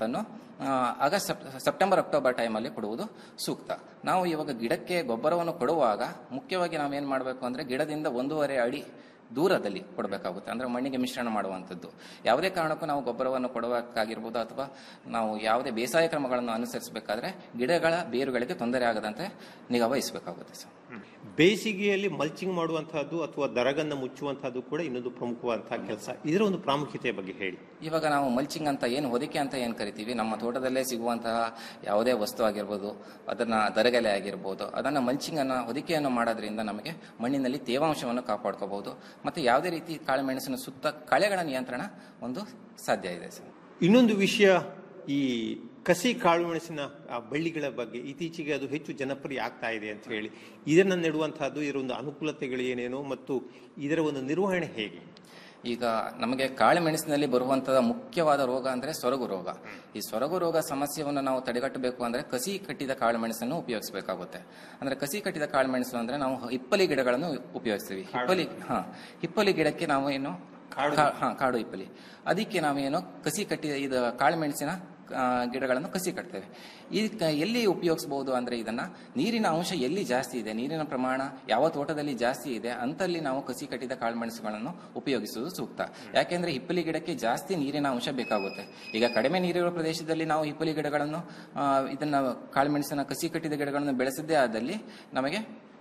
ಅನ್ನು ಆ, ಆಗಸ್ಟ್ ಸೆಪ್- ಸೆಪ್ಟೆಂಬರ್ ಅಕ್ಟೋಬರ್ ಟೈಮಲ್ಲಿ ಕೊಡುವುದು ಸೂಕ್ತ ನಾವು ಇವಾಗ ಗಿಡಕ್ಕೆ ಗೊಬ್ಬರವನ್ನು ಕೊಡುವಾಗ ಮುಖ್ಯವಾಗಿ ನಾವೇನು ಮಾಡಬೇಕು ಅಂದರೆ ಗಿಡದಿಂದ ಒಂದೂವರೆ ಅಡಿ ದೂರದಲ್ಲಿ ಕೊಡಬೇಕಾಗುತ್ತೆ ಅಂದರೆ ಮಣ್ಣಿಗೆ ಮಿಶ್ರಣ ಮಾಡುವಂಥದ್ದು ಯಾವುದೇ ಕಾರಣಕ್ಕೂ ನಾವು ಗೊಬ್ಬರವನ್ನು ಕೊಡಬೇಕಾಗಿರ್ಬೋದು ಅಥವಾ ನಾವು ಯಾವುದೇ ಬೇಸಾಯ ಕ್ರಮಗಳನ್ನು ಅನುಸರಿಸಬೇಕಾದ್ರೆ ಗಿಡಗಳ ಬೇರುಗಳಿಗೆ ತೊಂದರೆ ಆಗದಂತೆ ನಿಗಾ ವಹಿಸಬೇಕಾಗುತ್ತೆ ಸರ್ ಬೇಸಿಗೆಯಲ್ಲಿ ಮಲ್ಚಿಂಗ್ ಮಾಡುವಂತಹದ್ದು ಅಥವಾ ದರಗನ್ನ ಮುಚ್ಚುವಂತಹದ್ದು ಕೂಡ ಇನ್ನೊಂದು ಪ್ರಮುಖವಾದಂತಹ ಕೆಲಸ ಇದರ ಒಂದು ಪ್ರಾಮುಖ್ಯತೆಯ ಬಗ್ಗೆ ಹೇಳಿ ಇವಾಗ ನಾವು ಮಲ್ಚಿಂಗ್ ಅಂತ ಏನು ಹೊದಿಕೆ ಅಂತ ಏನು ಕರಿತೀವಿ ನಮ್ಮ ತೋಟದಲ್ಲೇ ಸಿಗುವಂತಹ ಯಾವುದೇ ವಸ್ತು ಆಗಿರ್ಬೋದು ಅದನ್ನ ದರಗಲೆ ಆಗಿರ್ಬೋದು ಅದನ್ನ ಮಲ್ಚಿಂಗ್ ಅನ್ನ ಹೊದಿಕೆಯನ್ನು ಮಾಡೋದ್ರಿಂದ ನಮಗೆ ಮಣ್ಣಿನಲ್ಲಿ ತೇವಾಂಶವನ್ನು ಕಾಪಾಡ್ಕೋಬಹುದು ಮತ್ತೆ ಯಾವುದೇ ರೀತಿ ಕಾಳುಮೆಣಸಿನ ಸುತ್ತ ಕಳೆಗಳ ನಿಯಂತ್ರಣ ಒಂದು ಸಾಧ್ಯ ಇದೆ ಸರ್ ಇನ್ನೊಂದು ವಿಷಯ ಈ ಕಸಿ ಕಾಳುಮೆಣಸಿನ ಆ ಬಳ್ಳಿಗಳ ಬಗ್ಗೆ ಇತ್ತೀಚೆಗೆ ಅದು ಹೆಚ್ಚು ಜನಪ್ರಿಯ ಆಗ್ತಾ ಇದೆ ಅಂತ ಹೇಳಿ ಇದನ್ನ ನೆಡುವಂತಹದ್ದು ಇದರ ಒಂದು ಅನುಕೂಲತೆಗಳು ಏನೇನು ಮತ್ತು ಇದರ ಒಂದು ನಿರ್ವಹಣೆ ಹೇಗೆ ಈಗ ನಮಗೆ ಕಾಳುಮೆಣಸಿನಲ್ಲಿ ಬರುವಂತಹ ಮುಖ್ಯವಾದ ರೋಗ ಅಂದ್ರೆ ಸೊರಗು ರೋಗ ಈ ಸೊರಗು ರೋಗ ಸಮಸ್ಯೆಯನ್ನು ನಾವು ತಡೆಗಟ್ಟಬೇಕು ಅಂದ್ರೆ ಕಸಿ ಕಟ್ಟಿದ ಕಾಳುಮೆಣಸನ್ನು ಉಪಯೋಗಿಸಬೇಕಾಗುತ್ತೆ ಅಂದ್ರೆ ಕಸಿ ಕಟ್ಟಿದ ಕಾಳುಮೆಣಸು ಅಂದ್ರೆ ನಾವು ಹಿಪ್ಪಲಿ ಗಿಡಗಳನ್ನು ಉಪಯೋಗಿಸ್ತೀವಿ ಹಿಪ್ಪಲಿ ಹಾ ಹಿಪ್ಪಲಿ ಗಿಡಕ್ಕೆ ನಾವು ಏನು ಕಾ- ಹಾ ಕಾಡು ಹಿಪ್ಪಲಿ ಅದಕ್ಕೆ ನಾವೇನು ಕಸಿ ಕಟ್ಟಿದ ಇದು ಕಾಳುಮೆಣಸಿನ ಆ, ಗಿಡಗಳನ್ನು ಕಸಿ ಕಟ್ತೇವೆ ಈ ಕ- ಎಲ್ಲಿ ಉಪಯೋಗಿಸಬಹುದು ಅಂದ್ರೆ ಇದನ್ನ ನೀರಿನ ಅಂಶ ಎಲ್ಲಿ ಜಾಸ್ತಿ ಇದೆ ನೀರಿನ ಪ್ರಮಾಣ ಯಾವ ತೋಟದಲ್ಲಿ ಜಾಸ್ತಿ ಇದೆ ಅಂತಲ್ಲಿ ನಾವು ಕಸಿ ಕಟ್ಟಿದ ಕಾಳುಮೆಣಸುಗಳನ್ನು ಉಪಯೋಗಿಸುವುದು ಸೂಕ್ತ ಯಾಕೆಂದ್ರೆ ಹಿಪ್ಪಲಿ ಗಿಡಕ್ಕೆ ಜಾಸ್ತಿ ನೀರಿನ ಅಂಶ ಬೇಕಾಗುತ್ತೆ ಈಗ ಕಡಿಮೆ ನೀರಿರುವ ಪ್ರದೇಶದಲ್ಲಿ ನಾವು ಹಿಪ್ಪಲಿ ಗಿಡಗಳನ್ನು ಆ, ಇದನ್ನ ಕಾಳುಮೆಣಸಿನ ಕಸಿ ಕಟ್ಟಿದ ಗಿಡಗಳನ್ನು ಬೆಳೆಸಿದ್ದೇ ಆದಲ್ಲಿ ನಮಗೆ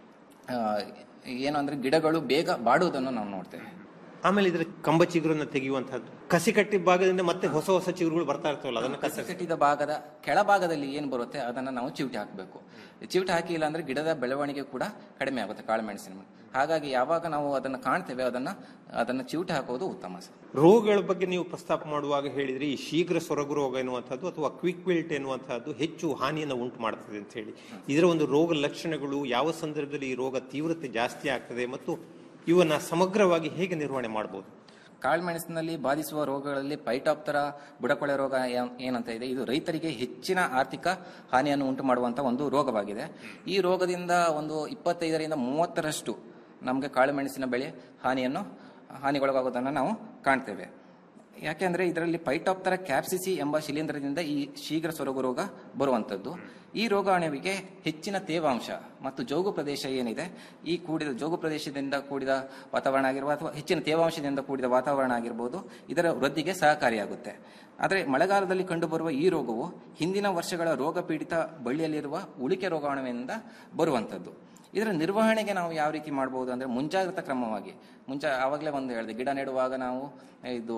ಆ, ಏನು ಅಂದ್ರೆ ಗಿಡಗಳು ಬೇಗ ಬಾಡುವುದನ್ನು ನಾವು ನೋಡ್ತೇವೆ ಆಮೇಲೆ ಇದರ ಕಂಬ ಚಿಗುರನ್ನ ತೆಗೆಯುವಂತಹದ್ದು ಕಸಿ ಕಟ್ಟಿ ಭಾಗದಿಂದ ಮತ್ತೆ ಹೊಸ ಹೊಸ ಚಿಗುರುಗಳು ಬರ್ತಾ ಇರ್ತವಲ್ಲ ಅದನ್ನ ಕಸಿ ಕಟ್ಟಿದ ಭಾಗದ ಕೆಳಭಾಗದಲ್ಲಿ ಏನು ಬರುತ್ತೆ ಅದನ್ನ ನಾವು ಚಿವುಟಿ ಹಾಕಬೇಕು ಚಿವುಟಿ ಹಾಕಿಲ್ಲ ಅಂದ್ರೆ ಗಿಡದ ಬೆಳವಣಿಗೆ ಕೂಡ ಕಡಿಮೆ ಆಗುತ್ತೆ ಕಾಳುಮೆಣಸಿನ ಮೇಲೆ. ಹಾಗಾಗಿ ಯಾವಾಗ ನಾವು ಅದನ್ನ ಕಾಣ್ತೇವೆ ಅದನ್ನ ಅದನ್ನ ಚಿವುಟಿ ಹಾಕೋದು ಉತ್ತಮ ಸರ್ ರೋಗಗಳ ಬಗ್ಗೆ ನೀವು ಪ್ರಸ್ತಾಪ ಮಾಡುವಾಗ ಹೇಳಿದ್ರಿ ಈ ಶೀಘ್ರ ಸೊರಗು ರೋಗ ಎನ್ನುವಂಥದ್ದು ಅಥವಾ ಕ್ವಿಕ್ ವಿಲ್ಟ್ ಎನ್ನುವಂತಹದ್ದು ಹೆಚ್ಚು ಹಾನಿಯನ್ನು ಉಂಟು ಮಾಡ್ತದೆ ಅಂತ ಹೇಳಿ ಇದರ ಒಂದು ರೋಗ ಲಕ್ಷಣಗಳು ಯಾವ ಸಂದರ್ಭದಲ್ಲಿ ಈ ರೋಗ ತೀವ್ರತೆ ಜಾಸ್ತಿ ಆಗ್ತದೆ ಮತ್ತು ಇವನ್ನ ಸಮಗ್ರವಾಗಿ ಹೇಗೆ ನಿರ್ವಹಣೆ ಮಾಡಬಹುದು ಕಾಳುಮೆಣಸಿನಲ್ಲಿ ಬಾಧಿಸುವ ರೋಗಗಳಲ್ಲಿ ಪೈಟಾಪ್ತರ ಬುಡಕೊಳೆ ರೋಗ ಏನ್- ಏನಂತ ಇದೆ ಇದು ರೈತರಿಗೆ ಹೆಚ್ಚಿನ ಆರ್ಥಿಕ ಹಾನಿಯನ್ನು ಉಂಟು ಮಾಡುವಂತ ಒಂದು ರೋಗವಾಗಿದೆ ಈ ರೋಗದಿಂದ ಒಂದು ಇಪ್ಪತ್ತೈದರಿಂದ ಮೂವತ್ತರಷ್ಟು ನಮಗೆ ಕಾಳುಮೆಣಸಿನ ಬೆಳೆ ಹಾನಿಯನ್ನು ಹಾನಿಗೊಳಗಾಗೋದನ್ನು ನಾವು ಕಾಣ್ತೇವೆ ಯಾಕೆಂದ್ರೆ ಇದರಲ್ಲಿ ಪೈಟಾಪ್ತರ ಕ್ಯಾಪ್ಸಿಸಿ ಎಂಬ ಶಿಲೀಂಧ್ರದಿಂದ ಈ ಶೀಘ್ರ ಸೊರಗು ರೋಗ ಬರುವಂತದ್ದು ಈ ರೋಗಾಣುವಿಗೆ ಹೆಚ್ಚಿನ ತೇವಾಂಶ ಮತ್ತು ಜೋಗು ಪ್ರದೇಶ ಏನಿದೆ ಈ ಕೂಡಿದ ಜೋಗು ಪ್ರದೇಶದಿಂದ ಕೂಡಿದ ವಾತಾವರಣ ಆಗಿರ್ಬೋದು ಅಥವಾ ಹೆಚ್ಚಿನ ತೇವಾಂಶದಿಂದ ಕೂಡಿದ ವಾತಾವರಣ ಆಗಿರ್ಬೋದು ಇದರ ವೃದ್ಧಿಗೆ ಸಹಕಾರಿಯಾಗುತ್ತೆ ಆದರೆ ಮಳೆಗಾಲದಲ್ಲಿ ಕಂಡುಬರುವ ಈ ರೋಗವು ಹಿಂದಿನ ವರ್ಷಗಳ ರೋಗ ಪೀಡಿತ ಬಳ್ಳಿಯಲ್ಲಿರುವ ಉಳಿಕೆ ರೋಗಾಣುವಿನಿಂದ ಬರುವಂಥದ್ದು ಇದರ ನಿರ್ವಹಣೆಗೆ ನಾವು ಯಾವ ರೀತಿ ಮಾಡಬಹುದು ಅಂದ್ರೆ ಮುಂಜಾಗ್ರತಾ ಕ್ರಮವಾಗಿ ಮುಂಚೆ ಆವಾಗಲೇ ಒಂದು ಹೇಳಿದೆ ಗಿಡ ನೆಡುವಾಗ ನಾವು ಇದು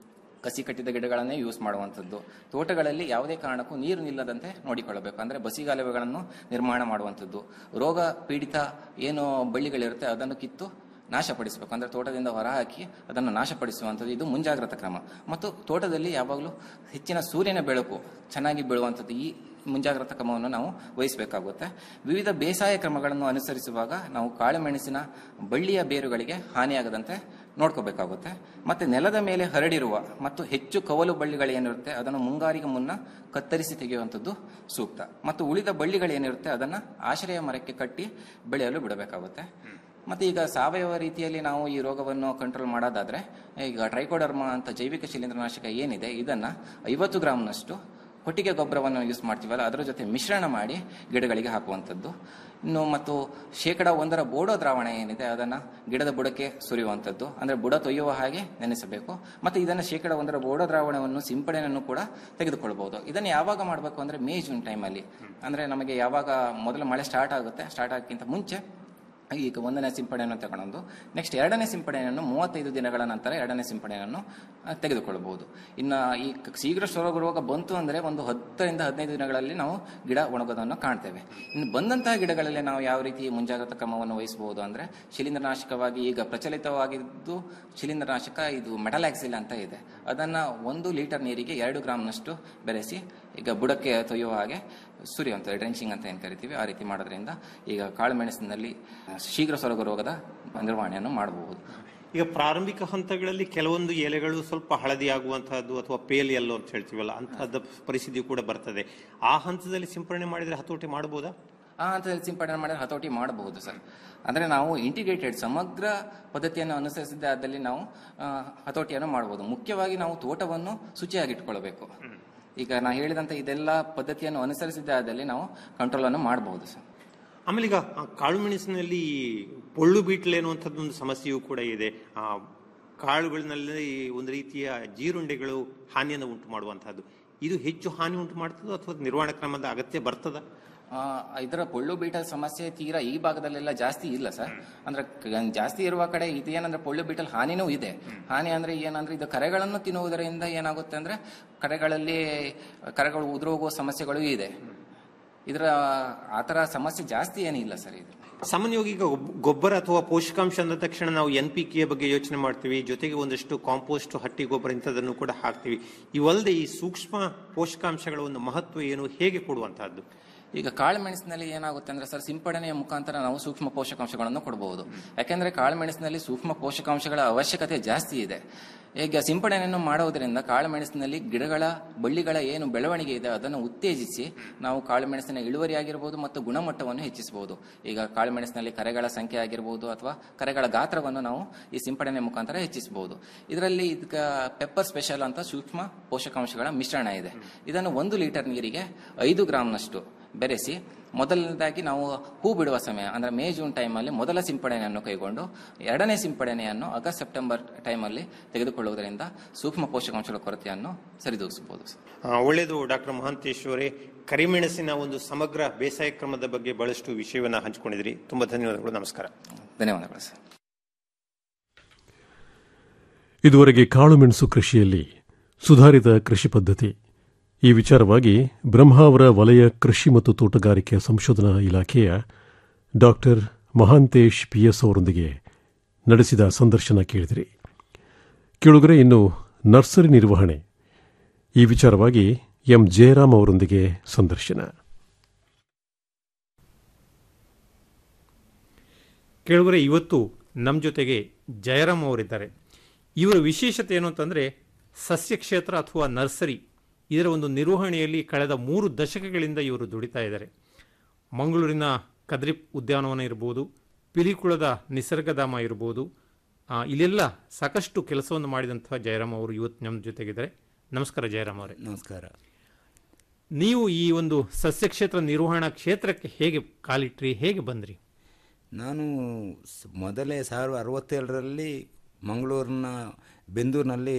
ಕಸಿ ಕಟ್ಟಿದ ಗಿಡಗಳನ್ನೇ ಯೂಸ್ ಮಾಡುವಂಥದ್ದು ತೋಟಗಳಲ್ಲಿ ಯಾವುದೇ ಕಾರಣಕ್ಕೂ ನೀರು ನಿಲ್ಲದಂತೆ ನೋಡಿಕೊಳ್ಳಬೇಕು ಅಂದರೆ ಬಸಿಗಾಲುವೆಗಳನ್ನು ನಿರ್ಮಾಣ ಮಾಡುವಂಥದ್ದು ರೋಗ ಪೀಡಿತ ಏನು ಬಳ್ಳಿಗಳಿರುತ್ತೆ ಅದನ್ನು ಕಿತ್ತು ನಾಶಪಡಿಸಬೇಕು ಅಂದರೆ ತೋಟದಿಂದ ಹೊರಹಾಕಿ ಅದನ್ನು ನಾಶಪಡಿಸುವಂಥದ್ದು ಇದು ಮುಂಜಾಗ್ರತಾ ಕ್ರಮ ಮತ್ತು ತೋಟದಲ್ಲಿ ಯಾವಾಗಲೂ ಹೆಚ್ಚಿನ ಸೂರ್ಯನ ಬೆಳಕು ಚೆನ್ನಾಗಿ ಬೀಳುವಂಥದ್ದು ಈ ಮುಂಜಾಗ್ರತಾ ಕ್ರಮವನ್ನು ನಾವು ವಹಿಸಬೇಕಾಗುತ್ತೆ ವಿವಿಧ ಬೇಸಾಯ ಕ್ರಮಗಳನ್ನು ಅನುಸರಿಸುವಾಗ ನಾವು ಕಾಳುಮೆಣಸಿನ ಬಳ್ಳಿಯ ಬೇರುಗಳಿಗೆ ಹಾನಿಯಾಗದಂತೆ ನೋಡ್ಕೋಬೇಕಾಗುತ್ತೆ ಮತ್ತೆ ನೆಲದ ಮೇಲೆ ಹರಡಿರುವ ಮತ್ತು ಹೆಚ್ಚು ಕವಲು ಬಳ್ಳಿಗಳು ಏನಿರುತ್ತೆ ಅದನ್ನು ಮುಂಗಾರಿಗೆ ಮುನ್ನ ಕತ್ತರಿಸಿ ತೆಗೆಯುವಂಥದ್ದು ಸೂಕ್ತ ಮತ್ತು ಉಳಿದ ಬಳ್ಳಿಗಳು ಏನಿರುತ್ತೆ ಅದನ್ನು ಆಶ್ರಯ ಮರಕ್ಕೆ ಕಟ್ಟಿ ಬೆಳೆಯಲು ಬಿಡಬೇಕಾಗುತ್ತೆ ಮತ್ತೆ ಈಗ ಸಾವಯವ ರೀತಿಯಲ್ಲಿ ನಾವು ಈ ರೋಗವನ್ನು ಕಂಟ್ರೋಲ್ ಮಾಡೋದಾದ್ರೆ ಈಗ ಟ್ರೈಕೋಡರ್ಮಾ ಅಂತ ಜೈವಿಕ ಶಿಲೀಂಧ್ರನಾಶಕ ಏನಿದೆ ಇದನ್ನ ಐವತ್ತು ಗ್ರಾಮ್ನಷ್ಟು ಕೊಟ್ಟಿಗೆ ಗೊಬ್ಬರವನ್ನು ಯೂಸ್ ಮಾಡ್ತೀವಲ್ಲ ಅದರ ಜೊತೆ ಮಿಶ್ರಣ ಮಾಡಿ ಗಿಡಗಳಿಗೆ ಹಾಕುವಂಥದ್ದು ಇನ್ನು ಮತ್ತು ಶೇಕಡ ಒಂದರ ಬೋಡೋ ದ್ರಾವಣ ಏನಿದೆ ಅದನ್ನು ಗಿಡದ ಬುಡಕ್ಕೆ ಸುರಿಯುವಂಥದ್ದು ಅಂದರೆ ಬುಡ ತೊಯ್ಯುವ ಹಾಗೆ ನೆನೆಸಬೇಕು ಮತ್ತು ಇದನ್ನು ಶೇಕಡ ಒಂದರ ಬೋಡೋ ದ್ರಾವಣವನ್ನು ಸಿಂಪಡಣೆಯನ್ನು ಕೂಡ ತೆಗೆದುಕೊಳ್ಬಹುದು ಇದನ್ನು ಯಾವಾಗ ಮಾಡಬೇಕು ಅಂದರೆ ಮೇ ಜೂನ್ ಟೈಮಲ್ಲಿ ಅಂದರೆ ನಮಗೆ ಯಾವಾಗ ಮೊದಲ ಮಳೆ ಸ್ಟಾರ್ಟ್ ಆಗುತ್ತೆ ಸ್ಟಾರ್ಟ್ ಆಗೋಕ್ಕಿಂತ ಮುಂಚೆ ಈಗ ಒಂದನೇ ಸಿಂಪಡಣೆಯನ್ನು ತಗೊಂಡು ನೆಕ್ಸ್ಟ್ ಎರಡನೇ ಸಿಂಪಡಣೆಯನ್ನು ಮೂವತ್ತೈದು ದಿನಗಳ ನಂತರ ಎರಡನೇ ಸಿಂಪಡಣೆಯನ್ನು ಆ, ತೆಗೆದುಕೊಳ್ಳಬಹುದು ಇನ್ನು ಈ ಕ- ಶೀಘ್ರ ಸೊರಗು ರೋಗ ಬಂತು ಅಂದರೆ ಒಂದು ಹತ್ತರಿಂದ ಹದಿನೈದು ದಿನಗಳಲ್ಲಿ ನಾವು ಗಿಡ ಒಣಗೋದನ್ನು ಕಾಣ್ತೇವೆ ಇನ್ನು ಬಂದಂತಹ ಗಿಡಗಳಲ್ಲಿ ನಾವು ಯಾವ ರೀತಿ ಮುಂಜಾಗ್ರತಾ ಕ್ರಮವನ್ನು ವಹಿಸಬಹುದು ಅಂದರೆ ಶಿಲೀಂಧ್ರನಾಶಕವಾಗಿ ಈಗ ಪ್ರಚಲಿತವಾಗಿದ್ದು ಶಿಲೀಂಧ್ರನಾಶಕ ಇದು ಮೆಟಲಾಕ್ಸಿಲ್ ಅಂತ ಇದೆ ಅದನ್ನು ಒಂದು ಲೀಟರ್ ನೀರಿಗೆ ಎರಡು ಗ್ರಾಮ್ನಷ್ಟು ಬೆರೆಸಿ ಈಗ ಬುಡಕ್ಕೆ ತೊಯ್ಯುವ ಹಾಗೆ ಸುರಿಯುವಂಥದ್ದು ಡ್ರೆಂಚಿಂಗ್ ಅಂತ ಏನು ಕರಿತೀವಿ ಆ ರೀತಿ ಮಾಡೋದ್ರಿಂದ ಈಗ ಕಾಳುಮೆಣಸಿನಲ್ಲಿ ಶೀಘ್ರ ಸೊರಗು ರೋಗದ ನಿರ್ವಹಣೆಯನ್ನು ಮಾಡಬಹುದು ಈಗ ಪ್ರಾರಂಭಿಕ ಹಂತಗಳಲ್ಲಿ ಕೆಲವೊಂದು ಎಲೆಗಳು ಸ್ವಲ್ಪ ಹಳದಿ ಆಗುವಂತಹದ್ದು ಅಥವಾ ಪೇಲ್ ಎಲ್ಲೋ ಅಂತ ಹೇಳ್ತೀವಲ್ಲ ಅಂತಹದ್ದು ಪರಿಸ್ಥಿತಿ ಕೂಡ ಬರ್ತದೆ ಆ ಹಂತದಲ್ಲಿ ಸಿಂಪರಣೆ ಮಾಡಿದ್ರೆ ಹತೋಟಿ ಮಾಡಬಹುದಾ ಆ ಹಂತದಲ್ಲಿ ಸಿಂಪಡಣೆ ಮಾಡಿದ್ರೆ ಹತೋಟಿ ಮಾಡಬಹುದು ಸರ್ ಅಂದ್ರೆ ನಾವು ಇಂಟಿಗ್ರೇಟೆಡ್ ಸಮಗ್ರ ಪದ್ಧತಿಯನ್ನು ಅನುಸರಿಸಿದ್ದ ಆದಲ್ಲಿ ನಾವು ಆ, ಹತೋಟಿಯನ್ನು ಮಾಡಬಹುದು ಮುಖ್ಯವಾಗಿ ನಾವು ತೋಟವನ್ನು ಶುಚಿಯಾಗಿಟ್ಕೊಳ್ಬೇಕು ಈಗ ನಾ ಹೇಳಿದಂತ ಇದೆಲ್ಲ ಪದ್ಧತಿಯನ್ನು ಅನುಸರಿಸಿದ್ದಾದಲ್ಲಿ ನಾವು ಕಂಟ್ರೋಲ್ ಅನ್ನು ಮಾಡಬಹುದು ಸರ್ ಆಮೇಲೆ ಈಗ ಆ ಕಾಳು ಮೆಣಸಿನಲ್ಲಿ ಪೊಳ್ಳು ಬೀಟ್ಲೆ ಅನ್ನುವಂಥದ್ದು ಒಂದು ಸಮಸ್ಯೆಯೂ ಕೂಡ ಇದೆ ಆ ಕಾಳುಗಳಿನಲ್ಲಿ ಒಂದು ರೀತಿಯ ಜೀರುಂಡೆಗಳು ಹಾನಿಯನ್ನು ಉಂಟು ಮಾಡುವಂತಹದ್ದು ಇದು ಹೆಚ್ಚು ಹಾನಿ ಉಂಟು ಮಾಡ್ತದೋ ಅಥವಾ ನಿರ್ವಹಣಾ ಕ್ರಮದ ಅಗತ್ಯ ಬರ್ತದ ಆ, ಇದರ ಪೊಳ್ಳು ಬೀಟಲ್ ಸಮಸ್ಯೆ ತೀರಾ ಈ ಭಾಗದಲ್ಲೆಲ್ಲ ಜಾಸ್ತಿ ಇಲ್ಲ ಸರ್ ಅಂದ್ರೆ ಕ- ಜಾಸ್ತಿ ಇರುವ ಕಡೆ ಇದೇನಂದ್ರೆ ಪೊಳ್ಳು ಬೀಟಲ್ ಹಾನಿನೂ ಇದೆ ಹಾನಿ ಅಂದ್ರೆ ಏನಂದ್ರೆ ಇದು ಕರೆಗಳನ್ನು ತಿನ್ನುವುದರಿಂದ ಏನಾಗುತ್ತೆ ಅಂದ್ರೆ ಕರೆಗಳಲ್ಲಿ ಕರೆಗಳು ಉದುರೋಗುವ ಸಮಸ್ಯೆಗಳು ಇದೆ ಇದರ ಆತರ ಸಮಸ್ಯೆ ಜಾಸ್ತಿ ಏನಿಲ್ಲ ಸರ್ ಇದು ಸಾಮಾನ್ಯವಾಗಿ ಈಗ ಗೊಬ್- ಗೊಬ್ಬರ ಅಥವಾ ಪೋಷಕಾಂಶ ಅಂದ ತಕ್ಷಣ ನಾವು ಎನ್ ಪಿ ಕೆ ಬಗ್ಗೆ ಯೋಚನೆ ಮಾಡ್ತೀವಿ ಜೊತೆಗೆ ಒಂದಷ್ಟು ಕಾಂಪೋಸ್ಟ್ ಹಟ್ಟಿ ಗೊಬ್ಬರ ಇಂಥದನ್ನು ಕೂಡ ಹಾಕ್ತೀವಿ ಇವಲ್ಲದೆ ಈ ಸೂಕ್ಷ್ಮ ಪೋಷಕಾಂಶಗಳ ಒಂದು ಮಹತ್ವ ಏನು ಹೇಗೆ ಕೊಡುವಂತಹದ್ದು ಈಗ ಕಾಳುಮೆಣಸಿನಲ್ಲಿ ಏನಾಗುತ್ತೆ ಅಂದ್ರೆ ಸರ್ ಸಿಂಪಡಣೆಯ ಮುಖಾಂತರ ನಾವು ಸೂಕ್ಷ್ಮ ಪೋಷಕಾಂಶಗಳನ್ನು ಕೊಡಬಹುದು ಯಾಕೆಂದ್ರೆ ಕಾಳುಮೆಣಸಿನಲ್ಲಿ ಸೂಕ್ಷ್ಮ ಪೋಷಕಾಂಶಗಳ ಅವಶ್ಯಕತೆ ಜಾಸ್ತಿ ಇದೆ ಈಗ ಸಿಂಪಡಣೆಯನ್ನು ಮಾಡುವುದರಿಂದ ಕಾಳುಮೆಣಸಿನಲ್ಲಿ ಗಿಡಗಳ ಬಳ್ಳಿಗಳ ಏನು ಬೆಳವಣಿಗೆ ಇದೆ ಅದನ್ನು ಉತ್ತೇಜಿಸಿ ನಾವು ಕಾಳುಮೆಣಸಿನ ಇಳುವರಿ ಆಗಿರಬಹುದು ಮತ್ತು ಗುಣಮಟ್ಟವನ್ನು ಹೆಚ್ಚಿಸಬಹುದು ಈಗ ಕಾಳುಮೆಣಸಿನಲ್ಲಿ ಕರೆಗಳ ಸಂಖ್ಯೆ ಆಗಿರಬಹುದು ಅಥವಾ ಕರೆಗಳ ಗಾತ್ರವನ್ನು ನಾವು ಈ ಸಿಂಪಡಣೆ ಮುಖಾಂತರ ಹೆಚ್ಚಿಸಬಹುದು ಇದರಲ್ಲಿ ಇದಕ್ಕೆ ಪೆಪ್ಪರ್ ಸ್ಪೆಷಲ್ ಅಂತ ಸೂಕ್ಷ್ಮ ಪೋಷಕಾಂಶಗಳ ಮಿಶ್ರಣ ಇದೆ ಇದನ್ನು ಒಂದು ಲೀಟರ್ ನೀರಿಗೆ ಐದು ಗ್ರಾಂನಷ್ಟು ಬೆರೆಸಿ ಮೊದಲನೇದಾಗಿ ನಾವು ಹೂ ಬಿಡುವ ಸಮಯ ಅಂದ್ರೆ ಮೇ ಜೂನ್ ಟೈಮಲ್ಲಿ ಮೊದಲ ಸಿಂಪಡಣೆಯನ್ನು ಕೈಗೊಂಡು ಎರಡನೇ ಸಿಂಪಡಣೆಯನ್ನು ಆಗಸ್ಟ್ ಸೆಪ್ಟೆಂಬರ್ ಟೈಮಲ್ಲಿ ತೆಗೆದುಕೊಳ್ಳುವುದರಿಂದ ಸೂಕ್ಷ್ಮ ಪೋಷಕಾಂಶಗಳ ಕೊರತೆಯನ್ನು ಸರಿದೂಗಿಸಬಹುದು ಸರ್. ಆ, ಒಳ್ಳೆಯದು ಡಾಕ್ಟರ್ ಮಹಾಂತೇಶ್ ಅವರೇ ಕರಿಮೆಣಸಿನ ಒಂದು ಸಮಗ್ರ ಬೇಸಾಯ ಕ್ರಮದ ಬಗ್ಗೆ ಬಹಳಷ್ಟು ವಿಷಯವನ್ನ ಹಂಚಿಕೊಂಡಿದ್ರಿ ತುಂಬಾ ಧನ್ಯವಾದಗಳು ನಮಸ್ಕಾರ ಧನ್ಯವಾದಗಳು ಸರ್ ಇದುವರೆಗೆ ಕಾಳುಮೆಣಸು ಕೃಷಿಯಲ್ಲಿ ಸುಧಾರಿತ ಕೃಷಿ ಪದ್ಧತಿ ಈ ವಿಚಾರವಾಗಿ ಬ್ರಹ್ಮಾವರ ವಲಯ ಕೃಷಿ ಮತ್ತು ತೋಟಗಾರಿಕೆ ಸಂಶೋಧನಾ ಇಲಾಖೆಯ ಡಾಕ್ಟರ್ ಮಹಾಂತೇಶ್ ಪಿಎಸ್ ಅವರೊಂದಿಗೆ ನಡೆಸಿದ ಸಂದರ್ಶನ ಕೇಳಿದಿರಿ ಕೇಳುಗರೆ ಇನ್ನು ನರ್ಸರಿ ನಿರ್ವಹಣೆ ಈ ವಿಚಾರವಾಗಿ ಎಂ ಜಯರಾಮ್ ಅವರೊಂದಿಗೆ ಸಂದರ್ಶನ ಕೇಳುಗರೆ ಇವತ್ತು ನಮ್ಮ ಜೊತೆಗೆ ಜಯರಾಮ್ ಅವರಿದ್ದಾರೆ ಇವರ ವಿಶೇಷತೆ ಏನು ಅಂತಂದರೆ ಸಸ್ಯ ಕ್ಷೇತ್ರ ಅಥವಾ ನರ್ಸರಿ ಇದರ ಒಂದು ನಿರ್ವಹಣೆಯಲ್ಲಿ ಕಳೆದ ಮೂರು ದಶಕಗಳಿಂದ ಇವರು ದುಡಿತಾ ಇದ್ದಾರೆ ಮಂಗಳೂರಿನ ಕದ್ರಿ ಉದ್ಯಾನವನ ಇರ್ಬೋದು ಪಿಲಿಕುಳದ ನಿಸರ್ಗಧಾಮ ಇರ್ಬೋದು ಆ, ಇಲ್ಲೆಲ್ಲ ಸಾಕಷ್ಟು ಕೆಲಸವನ್ನು ಮಾಡಿದಂತಹ ಜಯರಾಮ್ ಅವರು ಇವತ್ತು ನಮ್ಮ ಜೊತೆಗಿದ್ದಾರೆ ನಮಸ್ಕಾರ ಜಯರಾಮ್ ಅವರೇ ನಮಸ್ಕಾರ ನೀವು ಈ ಒಂದು ಸಸ್ಯ ಕ್ಷೇತ್ರ ನಿರ್ವಹಣಾ ಕ್ಷೇತ್ರಕ್ಕೆ ಹೇಗೆ ಕಾಲಿಟ್ರಿ ಹೇಗೆ ಬಂದ್ರಿ ನಾನು ಸ್- ಮೊದಲೇ ಸಾವಿರದ ಅರವತ್ತೇಳರಲ್ಲಿ ಮಂಗಳೂರಿನ ಬೆಂದೂರಿನಲ್ಲಿ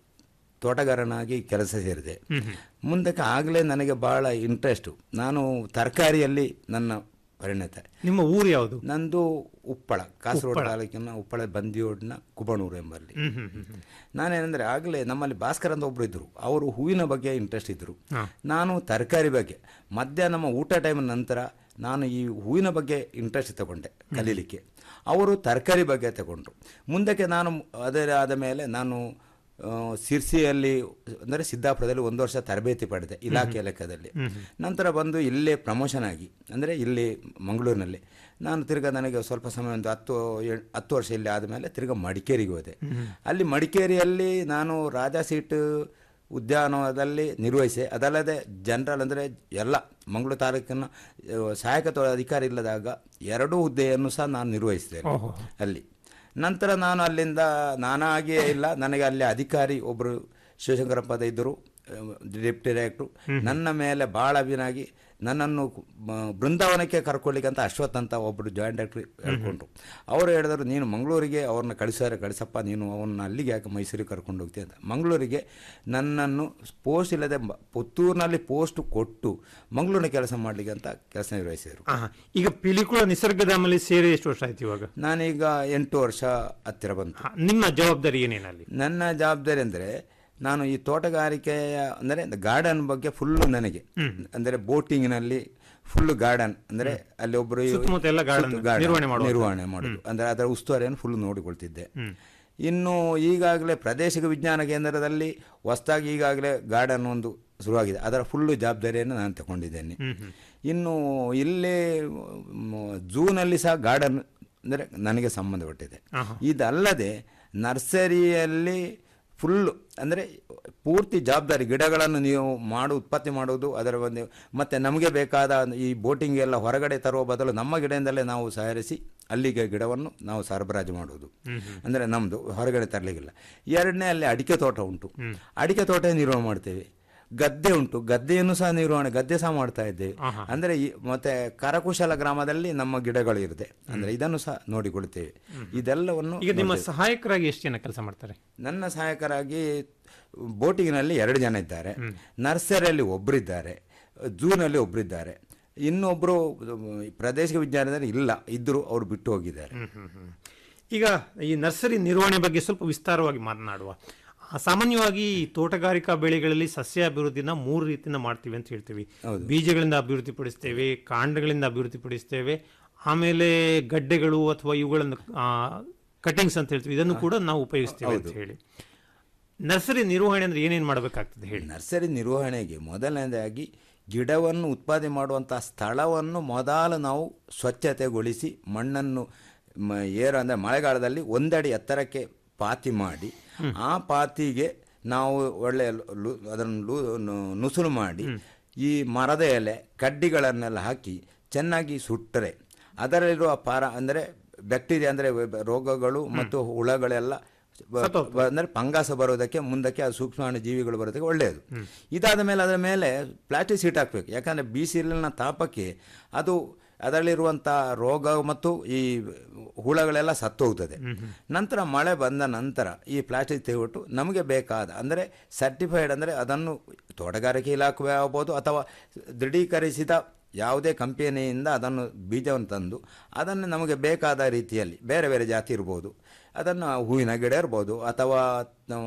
ತೋಟಗಾರನಾಗಿ ಕೆಲಸ ಸೇರಿದೆ ಮುಂದಕ್ಕೆ ಆಗಲೇ ನನಗೆ ಭಾಳ ಇಂಟ್ರೆಸ್ಟು ನಾನು ತರಕಾರಿಯಲ್ಲಿ ನನ್ನ ಪರಿಣತ ನಿಮ್ಮ ಊರು ಯಾವುದು ನಂದು ಉಪ್ಪಳ ಕಾಸರಗೋಡು ಉಪ್ಪಳ. ತಾಲೂಕಿನ ಉಪ್ಪಳ ಬಂದಿಯೋಡ್ನ ಕುಬಣೂರು ಎಂಬಲ್ಲಿ ಹ್ಮ್, ಹ್ಮ್, ಹ್ಮ್, ಹ್ಮ್. ನಾನೇನಂದ್ರೆ ಆಗಲೇ ನಮ್ಮಲ್ಲಿ ಭಾಸ್ಕರ್ ಅಂತ ಒಬ್ರು ಇದ್ರು ಅವರು ಹೂವಿನ ಬಗ್ಗೆ ಇಂಟ್ರೆಸ್ಟ್ ಇದ್ರು ಹಾ. ನಾನು ತರಕಾರಿ ಬಗ್ಗೆ ಮಧ್ಯಾಹ್ನ ನಮ್ಮ ಊಟ ಟೈಮ್ ನಂತರ ನಾನು ಈ ಹೂವಿನ ಬಗ್ಗೆ ಇಂಟ್ರೆಸ್ಟ್ ತಗೊಂಡೆ ಕಲೀಲಿಕ್ಕೆ ಅವರು ತರಕಾರಿ ಬಗ್ಗೆ ತಗೊಂಡ್ರು ಮುಂದಕ್ಕೆ ನಾನು ಅದರ ಆದ ಮೇಲೆ ನಾನು ಆ, ಸಿರ್ಸಿಯಲ್ಲಿ ಅಂದರೆ ಸಿದ್ದಾಪುರದಲ್ಲಿ ಒಂದು ವರ್ಷ ತರಬೇತಿ ಪಡೆದೆ ಇಲಾಖೆ ಲೆಕ್ಕದಲ್ಲಿ ಹ್ಮ್, ಹ್ಮ್. ನಂತರ ಬಂದು ಇಲ್ಲೇ ಪ್ರಮೋಷನ್ ಆಗಿ ಅಂದರೆ ಇಲ್ಲಿ ಮಂಗಳೂರಿನಲ್ಲಿ ನಾನು ತಿರ್ಗಾ ನನಗೆ ಸ್ವಲ್ಪ ಸಮಯ ಒಂದು ಹತ್ತು ಏಳ್- ಹತ್ತು ವರ್ಷ ಇಲ್ಲಿ ಆದಮೇಲೆ ತಿರ್ಗಾ ಮಡಿಕೇರಿಗೆ ಹೋದೆ ಹ್ಮ್. ಅಲ್ಲಿ ಮಡಿಕೇರಿಯಲ್ಲಿ ನಾನು ರಾಜಾ ಸೀಟ್ ಉದ್ಯಾನವನದಲ್ಲಿ ನಿರ್ವಹಿಸಿ ಅದಲ್ಲದೆ ಜನರಲ್ ಅಂದರೆ ಎಲ್ಲ ಮಂಗಳೂರು ತಾಲೂಕಿನ ಆ, ಸಹಾಯಕ ತೋ- ಅಧಿಕಾರಿ ಇಲ್ಲದಾಗ ಎರಡೂ ಹುದ್ದೆಯನ್ನು ಸಹ ನಾನು ನಿರ್ವಹಿಸಿದ್ದೇನೆ ಓಹೋ. ಅಲ್ಲಿ ನಂತರ ನಾನು ಅಲ್ಲಿಂದ ನಾನಾಗಿಯೇ ಇಲ್ಲ ನನಗೆ ಅಲ್ಲಿ ಅಧಿಕಾರಿ ಒಬ್ಬರು ಶಿವಶಂಕರಪ್ಪ ಇದ್ದರು ಡೆಪ್ಟಿ ಡೈರೆಕ್ಟ್ರು ನನ್ನ ಮೇಲೆ ಭಾಳ ಅಭಿನಾಗಿ ನನ್ನನ್ನು ಮ- ಬೃಂದಾವನಕ್ಕೆ ಕರ್ಕೊಳ್ಳಿಕ್ಕೆ ಅಂತ ಅಶ್ವಥ್ ಅಂತ ಒಬ್ಬರು ಜಾಯಿಂಟ್ ಡೈರೆಕ್ಟ್ರಿ ಹೇಳ್ಕೊಂಡ್ರು ಅವರು ಹೇಳಿದ್ರು ನೀನು ಮಂಗಳೂರಿಗೆ ಅವ್ರನ್ನ ಕಳಿಸಾರೆ ಕಳಿಸಪ್ಪ ನೀನು ಅವನ್ನ ಅಲ್ಲಿಗೆ ಯಾಕೆ ಮೈಸೂರಿಗೆ ಕರ್ಕೊಂಡು ಹೋಗ್ತೀಯ ಅಂತ ಮಂಗಳೂರಿಗೆ ನನ್ನನ್ನು ಪೋಸ್ಟ್ ಇಲ್ಲದೆ ಮ- ಪುತ್ತೂರಿನಲ್ಲಿ ಪೋಸ್ಟ್ ಕೊಟ್ಟು ಮಂಗಳೂರಿನ ಕೆಲಸ ಮಾಡಲಿಕ್ಕೆ ಅಂತ ಕೆಲಸ ನಿರ್ವಹಿಸಿದರು ಆಹಾ. ಈಗ ಪಿಲಿಕುಳ ನಿಸರ್ಗಧಾಮಲ್ಲಿ ಸೇರಿ ಎಷ್ಟು ವರ್ಷ ಆಯ್ತು ಇವಾಗ ನಾನೀಗ ಎಂಟು ವರ್ಷ ಹತ್ತಿರ ಬಂತು ಹಾ, ನಿಮ್ಮ ಜವಾಬ್ದಾರಿ ಏನೇನಲ್ಲಿ ನನ್ನ ಜವಾಬ್ದಾರಿ ಅಂದರೆ ನಾನು ಈ ತೋಟಗಾರಿಕೆಯ ಅಂದರೆ ಗಾರ್ಡನ್ ಬಗ್ಗೆ ಫುಲ್ಲು ನನಗೆ ಅಂದರೆ ಬೋಟಿಂಗ್ನಲ್ಲಿ ಫುಲ್ ಗಾರ್ಡನ್ ಅಂದರೆ ಅಲ್ಲಿ ಒಬ್ಬರು ಸುತ್ತಮುತ್ತ ಎಲ್ಲ garden ನಿರ್ವಹಣೆ ಮಾಡುವಂಥದ್ದು. ನಿರ್ವಹಣೆ ಮಾಡೋದು ಅಂದರೆ ಅದರ ಉಸ್ತುವಾರಿಯನ್ನು ಫುಲ್ ನೋಡಿಕೊಳ್ತಿದ್ದೆ ಹ್ಮ್. ಇನ್ನು ಈಗಾಗಲೇ ಪ್ರಾದೇಶಿಕ ವಿಜ್ಞಾನ ಕೇಂದ್ರದಲ್ಲಿ ಹೊಸದಾಗಿ ಈಗಾಗಲೇ ಗಾರ್ಡನ್ ಒಂದು ಶುರುವಾಗಿದೆ ಅದರ ಫುಲ್ಲು ಜವಾಬ್ದಾರಿಯನ್ನು ನಾನು ತಗೊಂಡಿದ್ದೇನೆ ಹ್ಮ್, ಹ್ಮ್. ಇನ್ನು ಇಲ್ಲೇ ಝೂನಲ್ಲಿ ಸಹ ಗಾರ್ಡನ್ ಅಂದರೆ ನನಗೆ ಸಂಬಂಧಪಟ್ಟಿದೆ ಆಹಾ. ಇದಲ್ಲದೆ ನರ್ಸರಿಯಲ್ಲಿ ಫುಲ್ಲು ಅಂದರೆ ಪೂರ್ತಿ ಜವಾಬ್ದಾರಿ ಗಿಡಗಳನ್ನು ನೀವು ಮಾಡು ಉತ್ಪತ್ತಿ ಮಾಡುವುದು ಅದರ ಒಂದು ಮತ್ತು ನಮಗೆ ಬೇಕಾದ ಈ ಬೋಟಿಂಗ್ ಎಲ್ಲ ಹೊರಗಡೆ ತರುವ ಬದಲು ನಮ್ಮ ಗಿಡದಿಂದಲೇ ನಾವು ಸಹರಿಸಿ ಅಲ್ಲಿಗೆ ಗಿಡವನ್ನು ನಾವು ಸರಬರಾಜು ಮಾಡುವುದು ಹ್ಮ್, ಹ್ಮ್. ಅಂದರೆ ನಮ್ಮದು ಹೊರಗಡೆ ತರಲಿಕ್ಕಿಲ್ಲ ಎರಡನೇ ಅಲ್ಲಿ ಅಡಿಕೆ ತೋಟ ಉಂಟು ಅಡಿಕೆ ತೋಟ ನಿರ್ವಹಣೆ ಮಾಡ್ತೇವೆ ಗದ್ದೆ ಉಂಟು ಗದ್ದೆಯನ್ನು ಸಹ ನಿರ್ವಹಣೆ ಗದ್ದೆ ಸಹ ಮಾಡ್ತಾ ಇದ್ದೇವೆ ಅಂದ್ರೆ ಈ ಮತ್ತೆ ಕರಕುಶಲ ಗ್ರಾಮದಲ್ಲಿ ನಮ್ಮ ಗಿಡಗಳು ಇರುತ್ತೆ ಅಂದ್ರೆ ಇದನ್ನು ಸಹ ನೋಡಿಕೊಳ್ತೇವೆ ಇದೆಲ್ಲವನ್ನು ಈಗ ನಿಮ್ಮ ನೋಡ್ತೇವೆ. ಸಹಾಯಕರಾಗಿ ಎಷ್ಟು ಜನ ಕೆಲಸ ಮಾಡ್ತಾರೆ ನನ್ನ ಸಹಾಯಕರಾಗಿ ಬೋಟಿಂಗ್ನಲ್ಲಿ ಎರಡು ಜನ ಇದ್ದಾರೆ ನರ್ಸರಿಯಲ್ಲಿ ಒಬ್ಬರಿದ್ದಾರೆ ಝೂನಲ್ಲಿ ಒಬ್ಬರಿದ್ದಾರೆ ಇನ್ನೊಬ್ಬರು ಪ್ರಾದೇಶಿಕ ವಿಜ್ಞಾನದಲ್ಲಿ ಇಲ್ಲ ಇದ್ದರು ಅವರು ಬಿಟ್ಟು ಹೋಗಿದ್ದಾರೆ ಈಗ ಈ ನರ್ಸರಿ ನಿರ್ವಹಣೆ ಬಗ್ಗೆ ಸ್ವಲ್ಪ ವಿಸ್ತಾರವಾಗಿ ಮಾತನಾಡುವ ಆ, ಸಾಮಾನ್ಯವಾಗಿ ಈ ತೋಟಗಾರಿಕಾ ಬೆಳೆಗಳಲ್ಲಿ ಸಸ್ಯ ಅಭಿವೃದ್ಧಿನ ಮೂರು ರೀತಿಯಿಂದ ಮಾಡ್ತೀವಿ ಅಂತ ಹೇಳ್ತೀವಿ ಬೀಜಗಳಿಂದ ಅಭಿವೃದ್ಧಿಪಡಿಸ್ತೇವೆ ಕಾಂಡಗಳಿಂದ ಅಭಿವೃದ್ಧಿಪಡಿಸ್ತೇವೆ ಆಮೇಲೆ ಗಡ್ಡೆಗಳು ಅಥವಾ ಇವುಗಳನ್ನು ಕಟಿಂಗ್ಸ್ ಅಂತ ಹೇಳ್ತೀವಿ ಇದನ್ನು ಕೂಡ ನಾವು ಉಪಯೋಗಿಸ್ತೇವೆ ಅಂತ ಹೌದು. ಹೇಳಿ ನರ್ಸರಿ ನಿರ್ವಹಣೆ ಅಂದ್ರೆ ಏನೇನು ಮಾಡಬೇಕಾಗ್ತದೆ ಹೇಳಿ ನರ್ಸರಿ ನಿರ್ವಹಣೆಗೆ ಮೊದಲನೇದಾಗಿ ಗಿಡವನ್ನು ಉತ್ಪಾದನೆ ಮಾಡುವಂಥ ಸ್ಥಳವನ್ನು ಮೊದಲು ನಾವು ಸ್ವಚ್ಛತೆಗೊಳಿಸಿ ಮಣ್ಣನ್ನು ಮ- ಏರು ಅಂದರೆ ಮಳೆಗಾಲದಲ್ಲಿ ಒಂದಡಿ ಎತ್ತರಕ್ಕೆ ಪಾತಿ ಮಾಡಿ ಆ ಪಾತಿಗೆ ನಾವು ಒಳ್ಳೆ ಲು- ಅದನ್ನು ಲು- ನು- ನುಸುಳು ಮಾಡಿ ಈ ಮರದ ಎಲೆ ಕಡ್ಡಿಗಳನ್ನೆಲ್ಲ ಹಾಕಿ ಚೆನ್ನಾಗಿ ಸುಟ್ಟರೆ ಅದರಲ್ಲಿರುವ ಪಾರ ಅಂದರೆ ಬ್ಯಾಕ್ಟೀರಿಯಾ ಅಂದರೆ ರೋಗಗಳು ಮತ್ತು ಹುಳಗಳೆಲ್ಲ ಬ- ಬ- ಅಂದ್ರೆ ಫಂಗಾಸ ಬರೋದಕ್ಕೆ ಮುಂದಕ್ಕೆ ಅದು ಸೂಕ್ಷ್ಮಾಣು ಜೀವಿಗಳು ಬರೋದಕ್ಕೆ ಒಳ್ಳೆಯದು ಇದಾದ ಮೇಲೆ ಅದರ ಮೇಲೆ ಪ್ಲಾಸ್ಟಿಕ್ ಸೀಟ್ ಹಾಕಬೇಕು ಯಾಕಂದರೆ ಬಿಸಿಲಿನ ತಾಪಕ್ಕೆ ಅದು ಅದರಲ್ಲಿರುವಂಥ ರೋಗ ಮತ್ತು ಈ ಹುಳಗಳೆಲ್ಲ ಸತ್ತೋಗ್ತದೆ ನಂತರ ಮಳೆ ಬಂದ ನಂತರ ಈ ಪ್ಲಾಸ್ಟಿಕ್ ತೆಗೆಬಿಟ್ಟು ನಮಗೆ ಬೇಕಾದ ಅಂದರೆ ಸರ್ಟಿಫೈಡ್ ಅಂದರೆ ಅದನ್ನು ತೋಟಗಾರಿಕೆ ಇಲಾಖೆ ಆಗ್ಬೋದು ಅಥವಾ ದೃಢೀಕರಿಸಿದ ಯಾವುದೇ ಕಂಪನಿಯಿಂದ ಅದನ್ನು ಬೀಜವನ್ನು ತಂದು ಅದನ್ನು ನಮಗೆ ಬೇಕಾದ ರೀತಿಯಲ್ಲಿ ಬೇರೆ ಬೇರೆ ಜಾತಿ ಇರ್ಬೋದು ಅದನ್ನು ಹೂವಿನ ಗಿಡ ಇರ್ಬೋದು ಅಥವಾ ನಾವು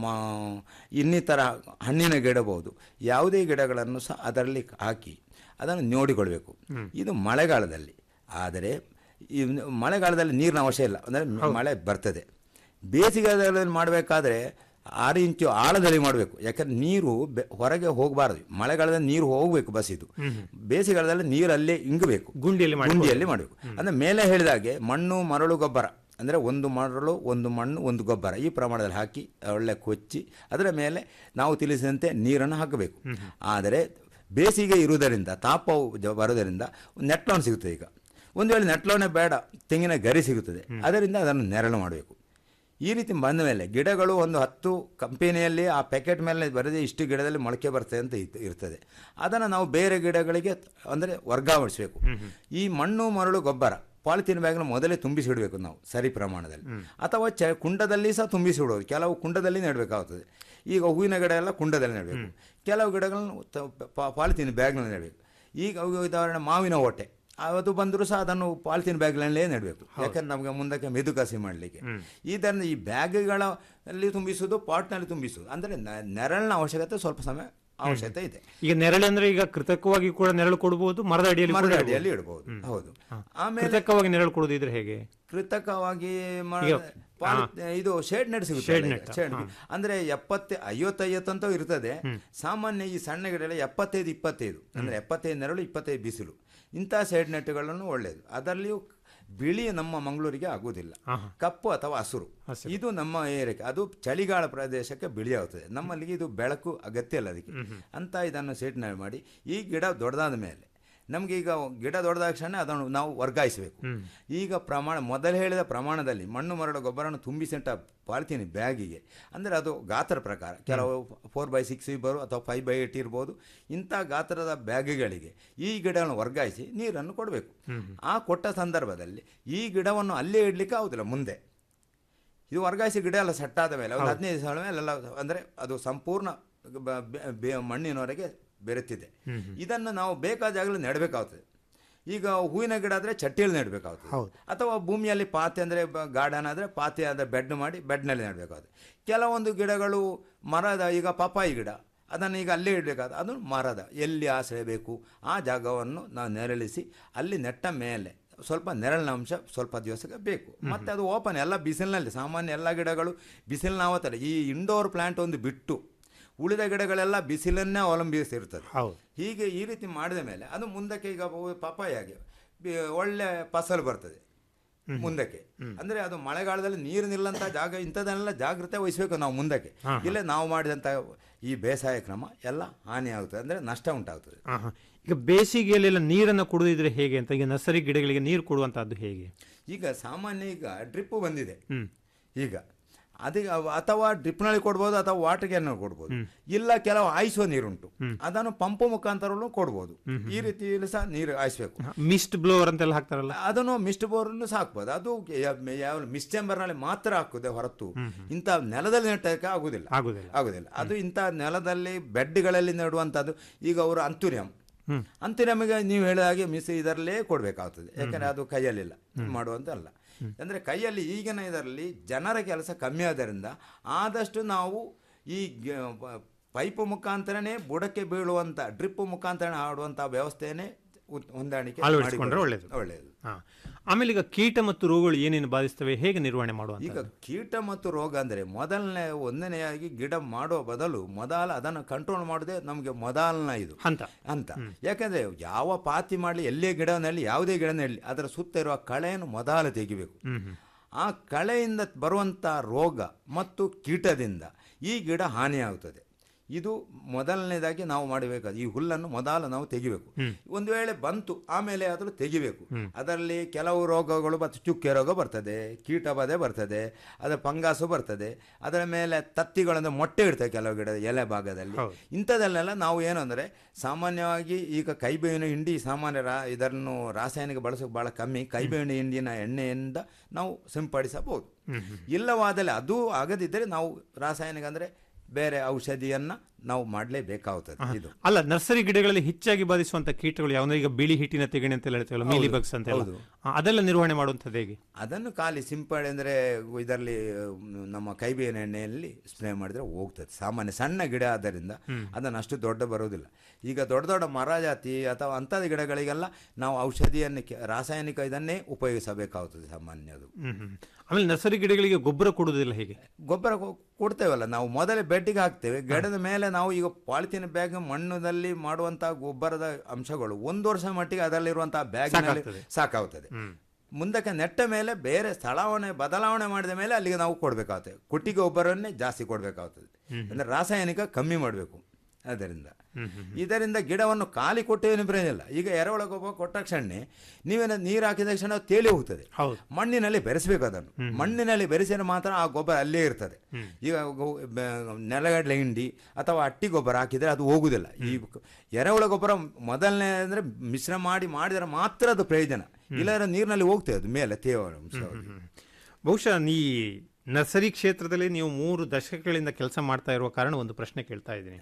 ಮ- ಇನ್ನಿತರ ಹಣ್ಣಿನ ಗಿಡ ಇರ್ಬೋದು ಯಾವುದೇ ಗಿಡಗಳನ್ನು ಸಹ ಅದರಲ್ಲಿ ಹಾಕಿ ಅದನ್ನು ನೋಡಿಕೊಳ್ಬೇಕು ಇದು ಮಳೆಗಾಲದಲ್ಲಿ ಆದರೆ ಈ ಮಳೆಗಾಲದಲ್ಲಿ ನೀರಿನ ಅವಶ್ಯ ಇಲ್ಲ ಅಂದರೆ ಮಳೆ ಬರ್ತದೆ ಬೇಸಿಗೆಗಾಲದಲ್ಲಿ ಮಾಡಬೇಕಾದ್ರೆ ಆರು ಇಂಚು ಆಳದಲ್ಲಿ ಮಾಡಬೇಕು ಯಾಕಂದ್ರೆ ನೀರು ಬೆ- ಹೊರಗೆ ಹೋಗಬಾರದು ಮಳೆಗಾಲದಲ್ಲಿ ನೀರು ಹೋಗಬೇಕು ಬಸ್ ಇದು ಬೇಸಿಗೆಗಾಲದಲ್ಲಿ ನೀರಲ್ಲೇ ಇಂಗಬೇಕು ಗುಂಡಿಯಲ್ಲಿ ಗುಂಡಿಯಲ್ಲಿ ಮಾಡಬೇಕು ಅಂದ್ರೆ ಮೇಲೆ ಹೇಳಿದಾಗೆ ಮಣ್ಣು ಮರಳು ಗೊಬ್ಬರ ಅಂದರೆ ಒಂದು ಮರಳು ಒಂದು ಮಣ್ಣು ಒಂದು ಗೊಬ್ಬರ ಈ ಪ್ರಮಾಣದಲ್ಲಿ ಹಾಕಿ ಒಳ್ಳೆ ಕೊಚ್ಚಿ ಅದರ ಮೇಲೆ ನಾವು ತಿಳಿಸಿದಂತೆ ನೀರನ್ನು ಹಾಕಬೇಕು ಆದರೆ ಬೇಸಿಗೆ ಇರುವುದರಿಂದ ತಾಪವು ಜ- ಬರುವುದರಿಂದ ನೆಟ್ಲೋನ್ ಸಿಗುತ್ತದೆ ಈಗ ಒಂದು ವೇಳೆ ನೆಟ್ಲೋನೆ ಬೇಡ ತೆಂಗಿನ ಗರಿ ಸಿಗುತ್ತದೆ ಅದರಿಂದ ಅದನ್ನು ನೆರಳು ಮಾಡಬೇಕು ಈ ರೀತಿ ಬಂದ ಮೇಲೆ ಗಿಡಗಳು ಒಂದು ಹತ್ತು ಕಂಪನಿಯಲ್ಲಿ ಆ ಪ್ಯಾಕೆಟ್ ಮೇಲೆ ಬರೆದೇ ಇಷ್ಟು ಗಿಡದಲ್ಲಿ ಮೊಳಕೆ ಬರ್ತದೆ ಅಂತ ಇತ್- ಇರ್ತದೆ ಅದನ್ನು ನಾವು ಬೇರೆ ಗಿಡಗಳಿಗೆ ಅಂದರೆ ವರ್ಗಾವಣಿಸಬೇಕು ಈ ಮಣ್ಣು ಮರಳು ಗೊಬ್ಬರ ಪಾಲಿಥೀನ್ ಬ್ಯಾಗ್ನ ಮೊದಲೇ ತುಂಬಿಸಿಡಬೇಕು ನಾವು ಸರಿ ಪ್ರಮಾಣದಲ್ಲಿ ಅಥವಾ ಚ ಕುಂಡದಲ್ಲಿ ಸಹ ತುಂಬಿಸಿಡೋದು ಕೆಲವು ಕುಂಡದಲ್ಲಿ ನೆಡಬೇಕಾಗ್ತದೆ ಈಗ ಹೂವಿನ ಗಿಡ ಎಲ್ಲ ಕುಂಡದಲ್ಲಿ ನೆಡಬೇಕು ಕೆಲವು ಗಿಡಗಳನ್ನು ತ- ಪಾ- ಪಾಲಿಥೀನ್ ಬ್ಯಾಗ್ನಲ್ಲಿ ನೆಡಬೇಕು ಈಗ ಅವು ಉದಾಹರಣೆ ಮಾವಿನ ಓಟೆ ಅದು ಬಂದರೂ ಸಹ ಅದನ್ನು ಪಾಲಿಥೀನ್ ಬ್ಯಾಗ್ನಲ್ಲೇ ನೆಡಬೇಕು ಯಾಕಂದ್ರೆ ನಮಗೆ ಮುಂದಕ್ಕೆ ಮೆದುಕಸಿ ಮಾಡಲಿಕ್ಕೆ ಇದನ್ನು ಈ ಬ್ಯಾಗ್ಗಳಲ್ಲಿ ತುಂಬಿಸುವುದು ಪಾಟ್ನಲ್ಲಿ ತುಂಬಿಸುವುದು ಅಂದರೆ ನ- ನೆರಳಿನ ಅವಶ್ಯಕತೆ ಸ್ವಲ್ಪ ಸಮಯ ಅವಶ್ಯಕತೆ ಇದೆ ಈಗ ನೆರಳು ಅಂದ್ರೆ ಈಗ ಕೃತಕವಾಗಿ ಕೂಡ ನೆರಳು ಕೊಡಬಹುದು ಮರದ ಅಡಿಯಲ್ಲಿ ಕೂಡ ಮರದ ಇಡ್ಬೋದು. ಅಡಿಯಲ್ಲಿ ಇಡಬಹುದು ಹ್ಮ್. ಹೌದು ಹಾ. ಆಮೇಲೆ ಕೃತಕವಾಗಿ ನೆರಳು ಕೊಡುದಿದ್ರೆ ಹೇಗೆ ಕೃತಕವಾಗಿ ಮ- ಈಗ, ಪಾಲಿ- ಇದು ಶೇಡ್ ನೆಟ್ ಸಿಗುತ್ತೆ Shade ಅಲ್ಲ net, ಈಗ, shade ಹಾ. net. ಅಂದ್ರೆ ಎಪ್ಪತ್ತ ಐವತ್ತೈವತ್ತು ಅಂತ ಇರ್ತದೆ ಸಾಮಾನ್ಯ ಈ ಸಣ್ಣ ಗಿಡ ಎಲ್ಲ ಎಪ್ಪತ್ತೈದು ಇಪ್ಪತ್ತೈದು ಅಂದ್ರೆ ಎಪ್ಪತ್ತೈದು ನೆರಳು ಇಪ್ಪತ್ತೈದು ಬಿಸಿಲು ಇಂಥ ಸೈಡ್ ನೆಟ್ಗಳನ್ನು ಒಳ್ಳೆಯದು ಅದರಲ್ಲಿಯೂ ಬಿಳಿ ನಮ್ಮ ಮಂಗಳೂರಿಗೆ ಆಗುವುದಿಲ್ಲ ಕಪ್ಪು ಅಥವಾ ಹಸುರು ಇದು ನಮ್ಮ ಏರಿಯಾಕ್ಕೆ ಅದು ಚಳಿಗಾಲ ಪ್ರದೇಶಕ್ಕೆ ಬಿಳಿ ಆಗುತ್ತದೆ ನಮ್ಮಲ್ಲಿಗೆ ಇದು ಬೆಳಕು ಅಗತ್ಯ ಇಲ್ಲ ಅದಕ್ಕೆ ಅಂತ ಇದನ್ನು ಸೆಟ್ನ ಮಾಡಿ ಈ ಗಿಡ ದೊಡ್ಡದಾದ ಮೇಲೆ ನಮಗೆ ಈಗ ಗಿಡ ದೊಡ್ಡದಾದ ಕ್ಷಣ ಅದನ್ನು ನಾವು ವರ್ಗಾಯಿಸಬೇಕು ಈಗ ಪ್ರಮಾಣ ಮೊದಲು ಹೇಳಿದ ಪ್ರಮಾಣದಲ್ಲಿ ಮಣ್ಣು ಮರಳು ಗೊಬ್ಬರವನ್ನು ತುಂಬಿಸಿಂಟ ಪಾಲಿಥೀನ್ ಬ್ಯಾಗಿಗೆ ಅಂದರೆ ಅದು ಗಾತ್ರ ಪ್ರಕಾರ ಕೆಲವು ಫೋರ್ ಬೈ ಸಿಕ್ಸ್ ಇರ್ಬೋದು ಅಥವಾ ಫೈವ್ ಬೈ ಏಟ್ ಇರ್ಬೋದು ಇಂಥ ಗಾತ್ರದ ಬ್ಯಾಗ್ಗಳಿಗೆ ಈ ಗಿಡಗಳನ್ನು ವರ್ಗಾಯಿಸಿ ನೀರನ್ನು ಕೊಡಬೇಕು ಆ ಕೊಟ್ಟ ಸಂದರ್ಭದಲ್ಲಿ ಈ ಗಿಡವನ್ನು ಅಲ್ಲೇ ಇಡಲಿಕ್ಕೆ ಆಗುದಿಲ್ಲ ಮುಂದೆ ಇದು ವರ್ಗಾಯಿಸಿ ಗಿಡ ಎಲ್ಲ ಸೆಟ್ ಆದ ಮೇಲೆ ಒಂದು ಹದಿನೈದು ದಿವಸ ಮೇಲೆ ಎಲ್ಲ ಅಂದರೆ ಅದು ಸಂಪೂರ್ಣ ಬ- ಬೆ- ಬೆ- ಮಣ್ಣಿನವರೆಗೆ ಬೆರೆತಿದೆ ಇದನ್ನು ನಾವು ಬೇಕಾದ ಜಾಗದಲ್ಲಿ ನೆಡಬೇಕಾಗ್ತದೆ ಈಗ ಹೂವಿನ ಗಿಡ ಆದರೆ ಚಟ್ಟಿಯಲ್ಲಿ ನೆಡಬೇಕಾಗ್ತದೆ ಅಥವಾ ಭೂಮಿಯಲ್ಲಿ ಪಾತಿ ಅಂದರೆ ಗಾರ್ಡನ್ ಆದರೆ ಪಾತಿ ಆದರೆ ಬೆಡ್ ಮಾಡಿ ಬೆಡ್ನಲ್ಲಿ ನೆಡಬೇಕಾಗ್ತದೆ ಕೆಲವೊಂದು ಗಿಡಗಳು ಮರದ ಈಗ ಪಪ್ಪಾಯಿ ಗಿಡ ಅದನ್ನು ಈಗ ಅಲ್ಲೇ ಇಡಬೇಕಾದ ಅದು ಮರದ ಎಲ್ಲಿ ಆಶ್ರಯ ಬೇಕು ಆ ಜಾಗವನ್ನು ನಾವು ನೆರಳಿಸಿ ಅಲ್ಲಿ ನೆಟ್ಟ ಮೇಲೆ ಸ್ವಲ್ಪ ನೆರಳಿನ ಅಂಶ ಸ್ವಲ್ಪ ದಿವಸಕ್ಕೆ ಬೇಕು ಮತ್ತು ಅದು ಓಪನ್ ಎಲ್ಲ ಬಿಸಿಲಿನಲ್ಲಿ ಸಾಮಾನ್ಯ ಎಲ್ಲ ಗಿಡಗಳು ಬಿಸಿಲಿನ ಅವತ್ತಲ್ಲ ಈ ಇಂಡೋರ್ ಪ್ಲಾಂಟ್ ಒಂದು ಬಿಟ್ಟು ಉಳಿದ ಗಿಡಗಳೆಲ್ಲ ಬಿಸಿಲನ್ನೇ ಅವಲಂಬಿಸಿರ್ತದೆ ಹೀಗೆ ಈ ರೀತಿ ಮಾಡಿದ ಮೇಲೆ ಅದು ಮುಂದಕ್ಕೆ ಈಗ ಪಪ್ಪಾಯಾಗಿ ಬಿ- ಒಳ್ಳೆ ಫಸಲು ಬರ್ತದೆ ಮುಂದಕ್ಕೆ ಅಂದ್ರೆ ಅದು ಮಳೆಗಾಲದಲ್ಲಿ ನೀರು ನಿಲ್ಲಂತ ಜಾಗ ಇಂಥದನ್ನೆಲ್ಲ ಜಾಗ್ರತೆ ವಹಿಸಬೇಕು ನಾವು ಮುಂದಕ್ಕೆ ಹಾ, ಹಾ. ಇಲ್ಲೇ ನಾವು ಮಾಡಿದಂಥ ಈ ಬೇಸಾಯ ಕ್ರಮ ಎಲ್ಲ ಹಾನಿ ಆಗುತ್ತದೆ ಅಂದ್ರೆ ನಷ್ಟ ಉಂಟಾಗುತ್ತದೆ ಆಹಾ. ಈಗ ಬೇಸಿಗೆಯಲ್ಲೆಲ್ಲ ನೀರನ್ನು ಕೊಡುದಿದ್ರೆ ಹೇಗೆ ಅಂತ ಈಗ ನರ್ಸರಿ ಗಿಡಗಳಿಗೆ ನೀರು ಕೊಡುವಂತಹದ್ದು ಹೇಗೆ ಈಗ ಸಾಮಾನ್ಯ ಈಗ ಡ್ರಿಪ್ಪು ಬಂದಿದೆ ಹ್ಮ್. ಈಗ ಅದಕ್ಕೆ ಅವ- ಅಥವಾ ಡ್ರಿಪ್ನಲ್ಲಿ ಕೊಡ್ಬೋದು ಅಥವಾ ವಾಟರ್ ಕ್ಯಾನ್ ಕೊಡ್ಬೋದು ಇಲ್ಲ ಕೆಲವು ಹಾಯಿಸುವ ನೀರುಂಟು ಅದನ್ನು ಪಂಪು ಮುಖಾಂತರಲ್ಲೂ ಕೊಡ್ಬೋದು ಈ ರೀತಿಯಲ್ಲಿ ಸಹ ನೀರು ಹಾಯಿಸ್ಬೇಕು ಮಿಸ್ಟ್ ಬ್ಲೋವರ್ ಅಂತೆಲ್ಲ ಹಾಕ್ತಾರಲ್ಲ ಅದನ್ನು ಮಿಸ್ಟ್ ಬೋರ್ನು ಸಾಕ್ಬೋದು ಅದು ಯ- ಯಾವ ಮಿಸ್ಟ್ ನಲ್ಲಿ ಮಾತ್ರ ಹಾಕುದೆ ಹೊರತು ಇಂಥ ನೆಲದಲ್ಲಿ ನೆಟ್ಟಕ್ಕೆ ಆಗುದಿಲ್ಲ ಆಗುದಿಲ್ಲ. ಆಗುದಿಲ್ಲ ಅದು ಇಂಥ ನೆಲದಲ್ಲಿ ಬೆಡ್ಗಳಲ್ಲಿ ನೆಡುವಂಥದ್ದು ಈಗ ಅವರು ಅಂತುರ್ಯಂ ಅಂತುರ್ಯಮಿಗೆ ನೀವು ಹೇಳಿದ ಹಾಗೆ ಮಿಸ್ ಇದರಲ್ಲೇ ಕೊಡಬೇಕಾಗ್ತದೆ ಯಾಕಂದ್ರೆ ಅದು ಕೈಯಲ್ಲಿಲ್ಲ ಮಾಡುವಂತಲ್ಲ ಅಂದ್ರೆ ಕೈಯಲ್ಲಿ ಈಗಿನ ಇದರಲ್ಲಿ ಜನರ ಕೆಲಸ ಕಮ್ಮಿ ಆದ್ದರಿಂದ ಆದಷ್ಟು ನಾವು ಈ ಗ- ಪ- ಪೈಪ್ ಮುಖಾಂತರನೇ ಬುಡಕ್ಕೆ ಬೀಳುವಂತ ಡ್ರಿಪ್ ಮುಖಾಂತರ ಆಡುವಂತ ವ್ಯವಸ್ಥೆಯನ್ನೇ ಉತ್- ಹೊಂದಾಣಿಕೆ ಅಳವಡಿಸಿಕೊಂಡ್ರೆ ಮಾಡಿಕೊಳ್ಳೋದು. ಒಳ್ಳೇದು ಒಳ್ಳೆಯದು ಹಾ. ಆಮೇಲೆ ಈಗ ಕೀಟ ಮತ್ತು ರೋಗಗಳು ಏನೇನು ಬಾಧಿಸ್ತವೆ ಹೇಗೆ ನಿರ್ವಹಣೆ ಮಾಡುವಂತ ಈಗ ಕೀಟ ಮತ್ತು ರೋಗ ಅಂದರೆ ಮೊದಲನೇ ಒಂದನೆಯಾಗಿ ಗಿಡ ಮಾಡುವ ಬದಲು ಮೊದಲ ಅದನ್ನು ಕಂಟ್ರೋಲ್ ಮಾಡೋದೇ ನಮಗೆ ಮೊದಲನ ಇದು ಹಂತ ಅಂತ ಯಾಕಂದ್ರೆ ಯಾವ ಪಾತಿ ಮಾಡಲಿ ಎಲ್ಲೇ ಗಿಡ ನೆಡಲಿ ಯಾವುದೇ ಗಿಡ ನೆಡಲಿ ಅದರ ಸುತ್ತ ಇರುವ ಕಳೆಯನ್ನು ಮೊದಲು ತೆಗಿಬೇಕು ಆ ಕಳೆಯಿಂದ ಬರುವಂಥ ರೋಗ ಮತ್ತು ಕೀಟದಿಂದ ಈ ಗಿಡ ಹಾನಿಯಾಗುತ್ತದೆ ಇದು ಮೊದಲನೇದಾಗಿ ನಾವು ಮಾಡಬೇಕಾದ ಈ ಹುಲ್ಲನ್ನು ಮೊದಲು ನಾವು ತೆಗಿಬೇಕು ಒಂದು ವೇಳೆ ಬಂತು ಆಮೇಲೆ ಅದನ್ನು ತೆಗಿಬೇಕು ಅದರಲ್ಲಿ ಕೆಲವು ರೋಗಗಳು ಮತ್ತು ಚುಕ್ಕೆ ರೋಗ ಬರ್ತದೆ ಕೀಟ ಬಾಧೆ ಬರ್ತದೆ ಅದರ ಫಂಗಾಸು ಬರ್ತದೆ ಅದರ ಮೇಲೆ ತತ್ತಿಗಳಿಂದ ಮೊಟ್ಟೆ ಇಡ್ತವೆ ಕೆಲವು ಗಿಡದ ಎಲೆ ಭಾಗದಲ್ಲಿ ಇಂಥದಲ್ಲೆಲ್ಲ ನಾವು ಏನು ಅಂದರೆ ಸಾಮಾನ್ಯವಾಗಿ ಈಗ ಕೈಬೇವಿನ ಹಿಂಡಿ ಸಾಮಾನ್ಯ ರಾ ಇದನ್ನು ರಾಸಾಯನಿಕ ಬಳಸೋಕೆ ಭಾಳ ಕಮ್ಮಿ ಕೈಬೇವಿನ ಹಿಂಡಿನ ಎಣ್ಣೆಯಿಂದ ನಾವು ಸಿಂಪಡಿಸಬಹುದು ಇಲ್ಲವಾದಲ್ಲಿ ಅದು ಆಗದಿದ್ದರೆ ನಾವು ರಾಸಾಯನಿಕ ಅಂದರೆ ಬೇರೆ ಔಷಧಿಯನ್ನ ನಾವು ಮಾಡಲೇಬೇಕಾಗುತ್ತದೆ ಇದು ಅಲ್ಲ ನರ್ಸರಿ ಗಿಡಗಳಲ್ಲಿ ಹೆಚ್ಚಾಗಿ ಬಾಧಿಸುವಂತ ಕೀಟಗಳು ಯಾವಂದ್ರೆ ಈಗ ಬಿಳಿ ಹಿಟ್ಟಿನ ತೆಗಣಿ ಅಂತ ಹೇಳ್ತೇವಲ್ಲ ಹೌದು, ಮೀಲಿ ಬಗ್ಸ್ ಅಂತ ಹೌದು. ಅದೆಲ್ಲ ನಿರ್ವಹಣೆ ಮಾಡುವಂಥದ್ದು ಹೇಗೆ ಅದನ್ನು ಖಾಲಿ ಸಿಂಪಡಣೆ ಅಂದರೆ ಇದರಲ್ಲಿ ನಮ್ಮ ಕೈಬೇವಿನ ಎಣ್ಣೆಯಲ್ಲಿ ಸ್ಪ್ರೇ ಮಾಡಿದ್ರೆ ಹೋಗ್ತದೆ ಸಾಮಾನ್ಯ ಸಣ್ಣ ಗಿಡ ಆದ್ದರಿಂದ ಅದನ್ನು ಅಷ್ಟು ದೊಡ್ಡ ಬರುವುದಿಲ್ಲ ಈಗ ದೊಡ್ಡ ದೊಡ್ಡ ಮರ ಜಾತಿ ಅಥವಾ ಅಂಥದ್ದು ಗಿಡಗಳಿಗೆಲ್ಲ ನಾವು ಔಷಧಿಯನ್ನು ಕೆ- ರಾಸಾಯನಿಕ ಇದನ್ನೇ ಉಪಯೋಗಿಸಬೇಕಾಗುತ್ತದೆ ಸಾಮಾನ್ಯ ಅದು ಹ್ಮ್ ಹ್ಮ್. ಆಮೇಲೆ ನರ್ಸರಿ ಗಿಡಗಳಿಗೆ ಗೊಬ್ಬರ ಕೊಡುವುದಿಲ್ಲ ಹೇಗೆ ಗೊಬ್ಬರ ಕೊ- ಕೊಡ್ತೇವಲ್ಲ ನಾವು ಮೊದಲೇ ಬೆಡ್ಡಿಗೆ ಹಾಕ್ತೇವೆ ಗಿಡದ ಮೇಲೆ ನಾವು ಈಗ ಪಾಲಿಥೀನ್ ಬ್ಯಾಗ್ ಮಣ್ಣಲ್ಲಿ ಮಾಡುವಂತಹ ಗೊಬ್ಬರದ ಅಂಶಗಳು ಒಂದು ವರ್ಷ ಮಟ್ಟಿಗೆ ಅದರಲ್ಲಿರುವಂತಹ ಬ್ಯಾಗ್ನಲ್ಲಿ ಸಾಕಾಗ್ತದೆ. ಸಾಕಾಗುತ್ತದೆ ಮುಂದಕ್ಕೆ ನೆಟ್ಟ ಮೇಲೆ ಬೇರೆ ಸ್ಥಳಾವಣೆ ಬದಲಾವಣೆ ಮಾಡಿದ ಮೇಲೆ ಅಲ್ಲಿಗೆ ನಾವು ಕೊಡಬೇಕಾಗ್ತದೆ ಕೊಟ್ಟಿಗೆ ಗೊಬ್ಬರನ್ನೇ ಜಾಸ್ತಿ ಕೊಡಬೇಕಾಗ್ತದೆ ಅಂದ್ರೆ ರಾಸಾಯನಿಕ ಕಮ್ಮಿ ಮಾಡಬೇಕು ಅದರಿಂದ ಇದರಿಂದ ಗಿಡವನ್ನು ಖಾಲಿ ಕೊಟ್ಟೇನು ಪ್ರಯೋಜನ ಈಗ ಎರೆಹುಳ ಗೊಬ್ಬರ ಕೊಟ್ಟ ಕ್ಷಣ ನೀವೇನ ನೀರು ಹಾಕಿದ ಕ್ಷಣ ಅದು ತೇಲಿ ಹೋಗ್ತದೆ ಮಣ್ಣಿನಲ್ಲಿ ಬೆರೆಸಬೇಕು ಅದನ್ನು ಮಣ್ಣಿನಲ್ಲಿ ಬೆರೆಸಿದ್ರೆ ಮಾತ್ರ ಆ ಗೊಬ್ಬರ ಅಲ್ಲೇ ಇರ್ತದೆ ಈಗ ಗೊ- ಬ- ನೆಲಗಡಲೆ ಹಿಂಡಿ ಅಥವಾ ಅಟ್ಟಿ ಗೊಬ್ಬರ ಹಾಕಿದರೆ ಅದು ಹೋಗುದಿಲ್ಲ ಈ ಕ- ಎರೆಹುಳ ಗೊಬ್ಬರ ಮೊದಲನೇ ಅಂದರೆ ಮಿಶ್ರ ಮಾಡಿ ಮಾಡಿದರೆ ಮಾತ್ರ ಅದು ಪ್ರಯೋಜನ ಇಲ್ಲಾಂದ್ರೆ ನೀರಿನಲ್ಲಿ ಹೋಗ್ತದೆ ಅದು ಮೇಲೆ ತೇವಾಂಶ ಬಹುಶಃ ನೀ ನರ್ಸರಿ ಕ್ಷೇತ್ರದಲ್ಲಿ ನೀವು ಮೂರು ದಶಕಗಳಿಂದ ಕೆಲಸ ಮಾಡ್ತಾ ಇರುವ ಕಾರಣ ಒಂದು ಪ್ರಶ್ನೆ ಕೇಳ್ತಾ ಇದ್ದೀನಿ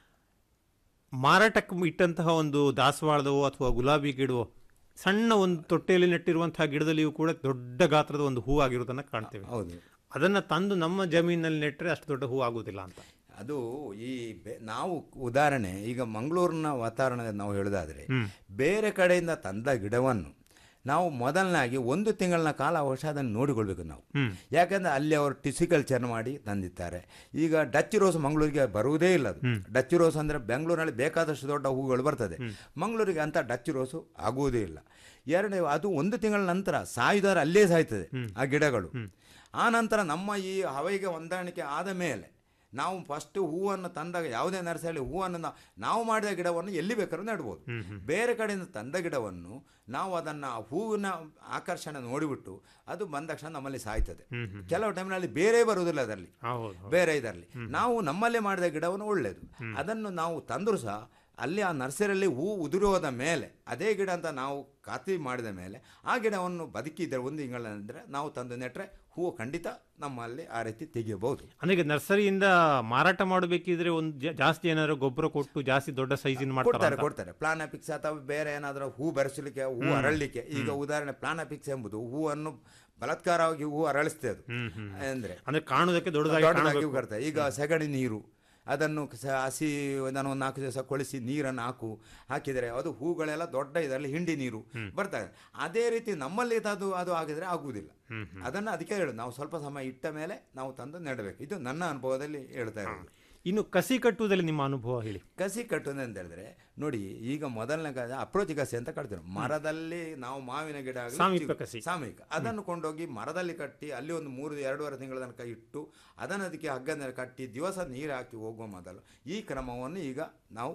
ಮಾರಾಟಕ್ಕೆ ಇಟ್ಟಂತಹ ಒಂದು ದಾಸವಾಳದವೋ ಅಥವಾ ಗುಲಾಬಿ ಗಿಡವೋ ಸಣ್ಣ ಒಂದು ತೊಟ್ಟೆಯಲ್ಲಿ ನೆಟ್ಟಿರುವಂತಹ ಗಿಡದಲ್ಲಿಯೂ ಕೂಡ ದೊಡ್ಡ ಗಾತ್ರದ ಒಂದು ಹೂ ಆಗಿರೋದನ್ನ ಕಾಣ್ತೇವೆ ಹೌದು ಅದನ್ನ ತಂದು ನಮ್ಮ ಜಮೀನಿನಲ್ಲಿ ನೆಟ್ಟರೆ ಅಷ್ಟು ದೊಡ್ಡ ಹೂ ಆಗುವುದಿಲ್ಲ ಅಂತ ಅದು ಈ ಬೆ- ನಾವು ಉದಾಹರಣೆ ಈಗ ಮಂಗಳೂರಿನ ವಾತಾವರಣದಲ್ಲಿ ನಾವು ಹೇಳೋದಾದ್ರೆ ಬೇರೆ ಕಡೆಯಿಂದ ತಂದ ಗಿಡವನ್ನು ನಾವು ಮೊದಲನಾಗಿ ಒಂದು ತಿಂಗಳ ಕಾಲಾವಕಾಶ ಅದನ್ನು ನೋಡಿಕೊಳ್ಬೇಕು ನಾವು ಯಾಕಂದ್ರೆ ಅಲ್ಲಿ ಅವರು ಟಿಸಿಕಲ್ಚರ್ ಮಾಡಿ ತಂದಿದ್ದಾರೆ ಈಗ ಡಚ್ ರೋಸ್ ಮಂಗಳೂರಿಗೆ ಬರುವುದೇ ಇಲ್ಲ ಅದು ಡಚ್ ರೋಸ್ ಅಂದ್ರೆ ಬೆಂಗಳೂರಿನಲ್ಲಿ ಬೇಕಾದಷ್ಟು ದೊಡ್ಡ ಹೂಗಳು ಬರ್ತದೆ ಮಂಗಳೂರಿಗೆ ಅಂತ ಡಚ್ ರೋಸು ಆಗುವುದೇ ಇಲ್ಲ ಎರಡನೇ ಅದು ಒಂದು ತಿಂಗಳ ನಂತರ ಸಾಯುದಾರ ಅಲ್ಲೇ ಸಾಯ್ತದೆ ಆ ಗಿಡಗಳು ಆ ನಂತರ ನಮ್ಮ ಈ ಹವೆಗೆ ಹೊಂದಾಣಿಕೆ ಆದ ಮೇಲೆ ನಾವು ಫಸ್ಟ್ ಹೂವನ್ನು ತಂದಾಗ ಯಾವುದೇ ನರ್ಸರಿ ಹೂವನ್ನು ನಾವು ನಾವು ಮಾಡಿದ ಗಿಡವನ್ನು ಎಲ್ಲಿ ಬೇಕಾದ್ರೂ ನೆಡ್ಬೋದು ಬೇರೆ ಕಡೆಯಿಂದ ತಂದ ಗಿಡವನ್ನು ನಾವು ಅದನ್ನು ಆ ಹೂವಿನ ಆಕರ್ಷಣೆ ನೋಡಿಬಿಟ್ಟು ಅದು ಬಂದ ತಕ್ಷಣ ನಮ್ಮಲ್ಲಿ ಸಾಯ್ತದೆ ಕೆಲವು ಟೈಮ್ನಲ್ಲಿ ಬೇರೆ ಬರುವುದಿಲ್ಲ ಅದರಲ್ಲಿ ಬೇರೆ ಇದರಲ್ಲಿ ನಾವು ನಮ್ಮಲ್ಲೇ ಮಾಡಿದ ಗಿಡವನ್ನು ಒಳ್ಳೆಯದು ಅದನ್ನು ನಾವು ತಂದರೂ ಸಹ ಅಲ್ಲಿ ಆ ನರ್ಸರಿಯಲ್ಲಿ ಹೂ ಉದುರೋದ ಮೇಲೆ ಅದೇ ಗಿಡ ಅಂತ ನಾವು ಖಾತ್ರಿ ಮಾಡಿದ ಮೇಲೆ ಆ ಗಿಡವನ್ನು ಬದುಕಿದ್ರೆ ಒಂದು ತಿಂಗಳಂದ್ರೆ ನಾವು ತಂದು ನೆಟ್ಟರೆ ಹೂವು ಖಂಡಿತ ನಮ್ಮಲ್ಲಿ ಆ ರೀತಿ ತೆಗೆಯಬಹುದು ಅಂದ್ರೆ ಈಗ ನರ್ಸರಿಯಿಂದ ಮಾರಾಟ ಮಾಡಬೇಕಿದ್ರೆ ಒಂದು ಜಾ- ಜಾಸ್ತಿ ಏನಾದ್ರು ಗೊಬ್ಬರ ಕೊಟ್ಟು ಜಾಸ್ತಿ ದೊಡ್ಡ ಸೈಜಿನ ಕೊಡ್ತಾರೆ ಮಾಡ್ತಾರೆ ಕೊಡ್ತಾರೆ ಪ್ಲಾನಾಪಿಕ್ಸ್ ಅಥವಾ ಬೇರೆ ಏನಾದರೂ ಹೂ ಬೆರೆಸಲಿಕ್ಕೆ ಹೂ ಹ್ಮ್. ಅರಳಲಿಕ್ಕೆ ಈಗ ಉದಾಹರಣೆ ಪ್ಲಾನಾಪಿಕ್ಸ್ ಎಂಬುದು ಹೂವನ್ನು ಬಲಾತ್ಕಾರವಾಗಿ ಹೂ ಅರಳಿಸ್ತದೆ ಅದು ಅಂದ್ರೆ ಅಂದ್ರೆ ಕಾಣುವುದಕ್ಕೆ ದೊಡ್ಡದಾಗಿ ದೊಡ್ಡದಾಗಿ ಕಾಣಬೇಕು. ಬರ್ತದೆ ಈಗ ಸಗಣಿ ನೀರು ಅದನ್ನು ಸ- ಹಸಿ ನಾನು ಒಂದು ನಾಲ್ಕು ದಿವಸ ಕೊಳಿಸಿ ನೀರನ್ನು ಹಾಕು ಹಾಕಿದರೆ ಅದು ಹೂಗಳೆಲ್ಲ ದೊಡ್ಡ ಇದರಲ್ಲಿ ಹಿಂಡಿ ನೀರು ಬರ್ತದೆ ಅದೇ ರೀತಿ ನಮ್ಮಲ್ಲಿ ಅದು ಅದು ಆಗಿದ್ರೆ ಆಗುವುದಿಲ್ಲ ಅದನ್ನು ಅದಕ್ಕೆ ಹೇಳು ನಾವು ಸ್ವಲ್ಪ ಸಮಯ ಇಟ್ಟ ಮೇಲೆ ನಾವು ತಂದು ನೆಡಬೇಕು ಇದು ನನ್ನ ಅನುಭವದಲ್ಲಿ ಹೇಳ್ತಾ ಇರೋದು ಇನ್ನು ಕಸಿ ಕಟ್ಟುವುದಲ್ಲಿ ನಿಮ್ಮ ಅನುಭವ ಹೇಳಿ ಕಸಿ ಕಟ್ಟುವುದು ಅಂತ ಹೇಳಿದ್ರೆ ನೋಡಿ ಈಗ ಮೊದಲನೇ ಕಾಲ ಅಪ್ರೋಚ್ ಕಸಿ ಅಂತ ಕಟ್ತೀವಿ ಮರದಲ್ಲಿ ನಾವು ಮಾವಿನ ಗಿಡ ಆಗ್ಲಿ ಸಾಮೀಪ್ಯ ಚಿಕ್ಕ- ಕಸಿ. ಸಾಮೂಹಿಕ ಅದನ್ನು ಕೊಂಡೋಗಿ ಮರದಲ್ಲಿ ಕಟ್ಟಿ ಅಲ್ಲಿ ಒಂದು ಮೂರು ಎರಡೂವರೆ ತಿಂಗಳ ತನಕ ಇಟ್ಟು ಅದನ್ನು ಅದಕ್ಕೆ ಹಗ್ಗದಲ್ಲಿ ಕಟ್ಟಿ ದಿವಸ ನೀರು ಹಾಕಿ ಹೋಗುವ ಮೊದಲು ಈ ಕ್ರಮವನ್ನು ಈಗ ನಾವು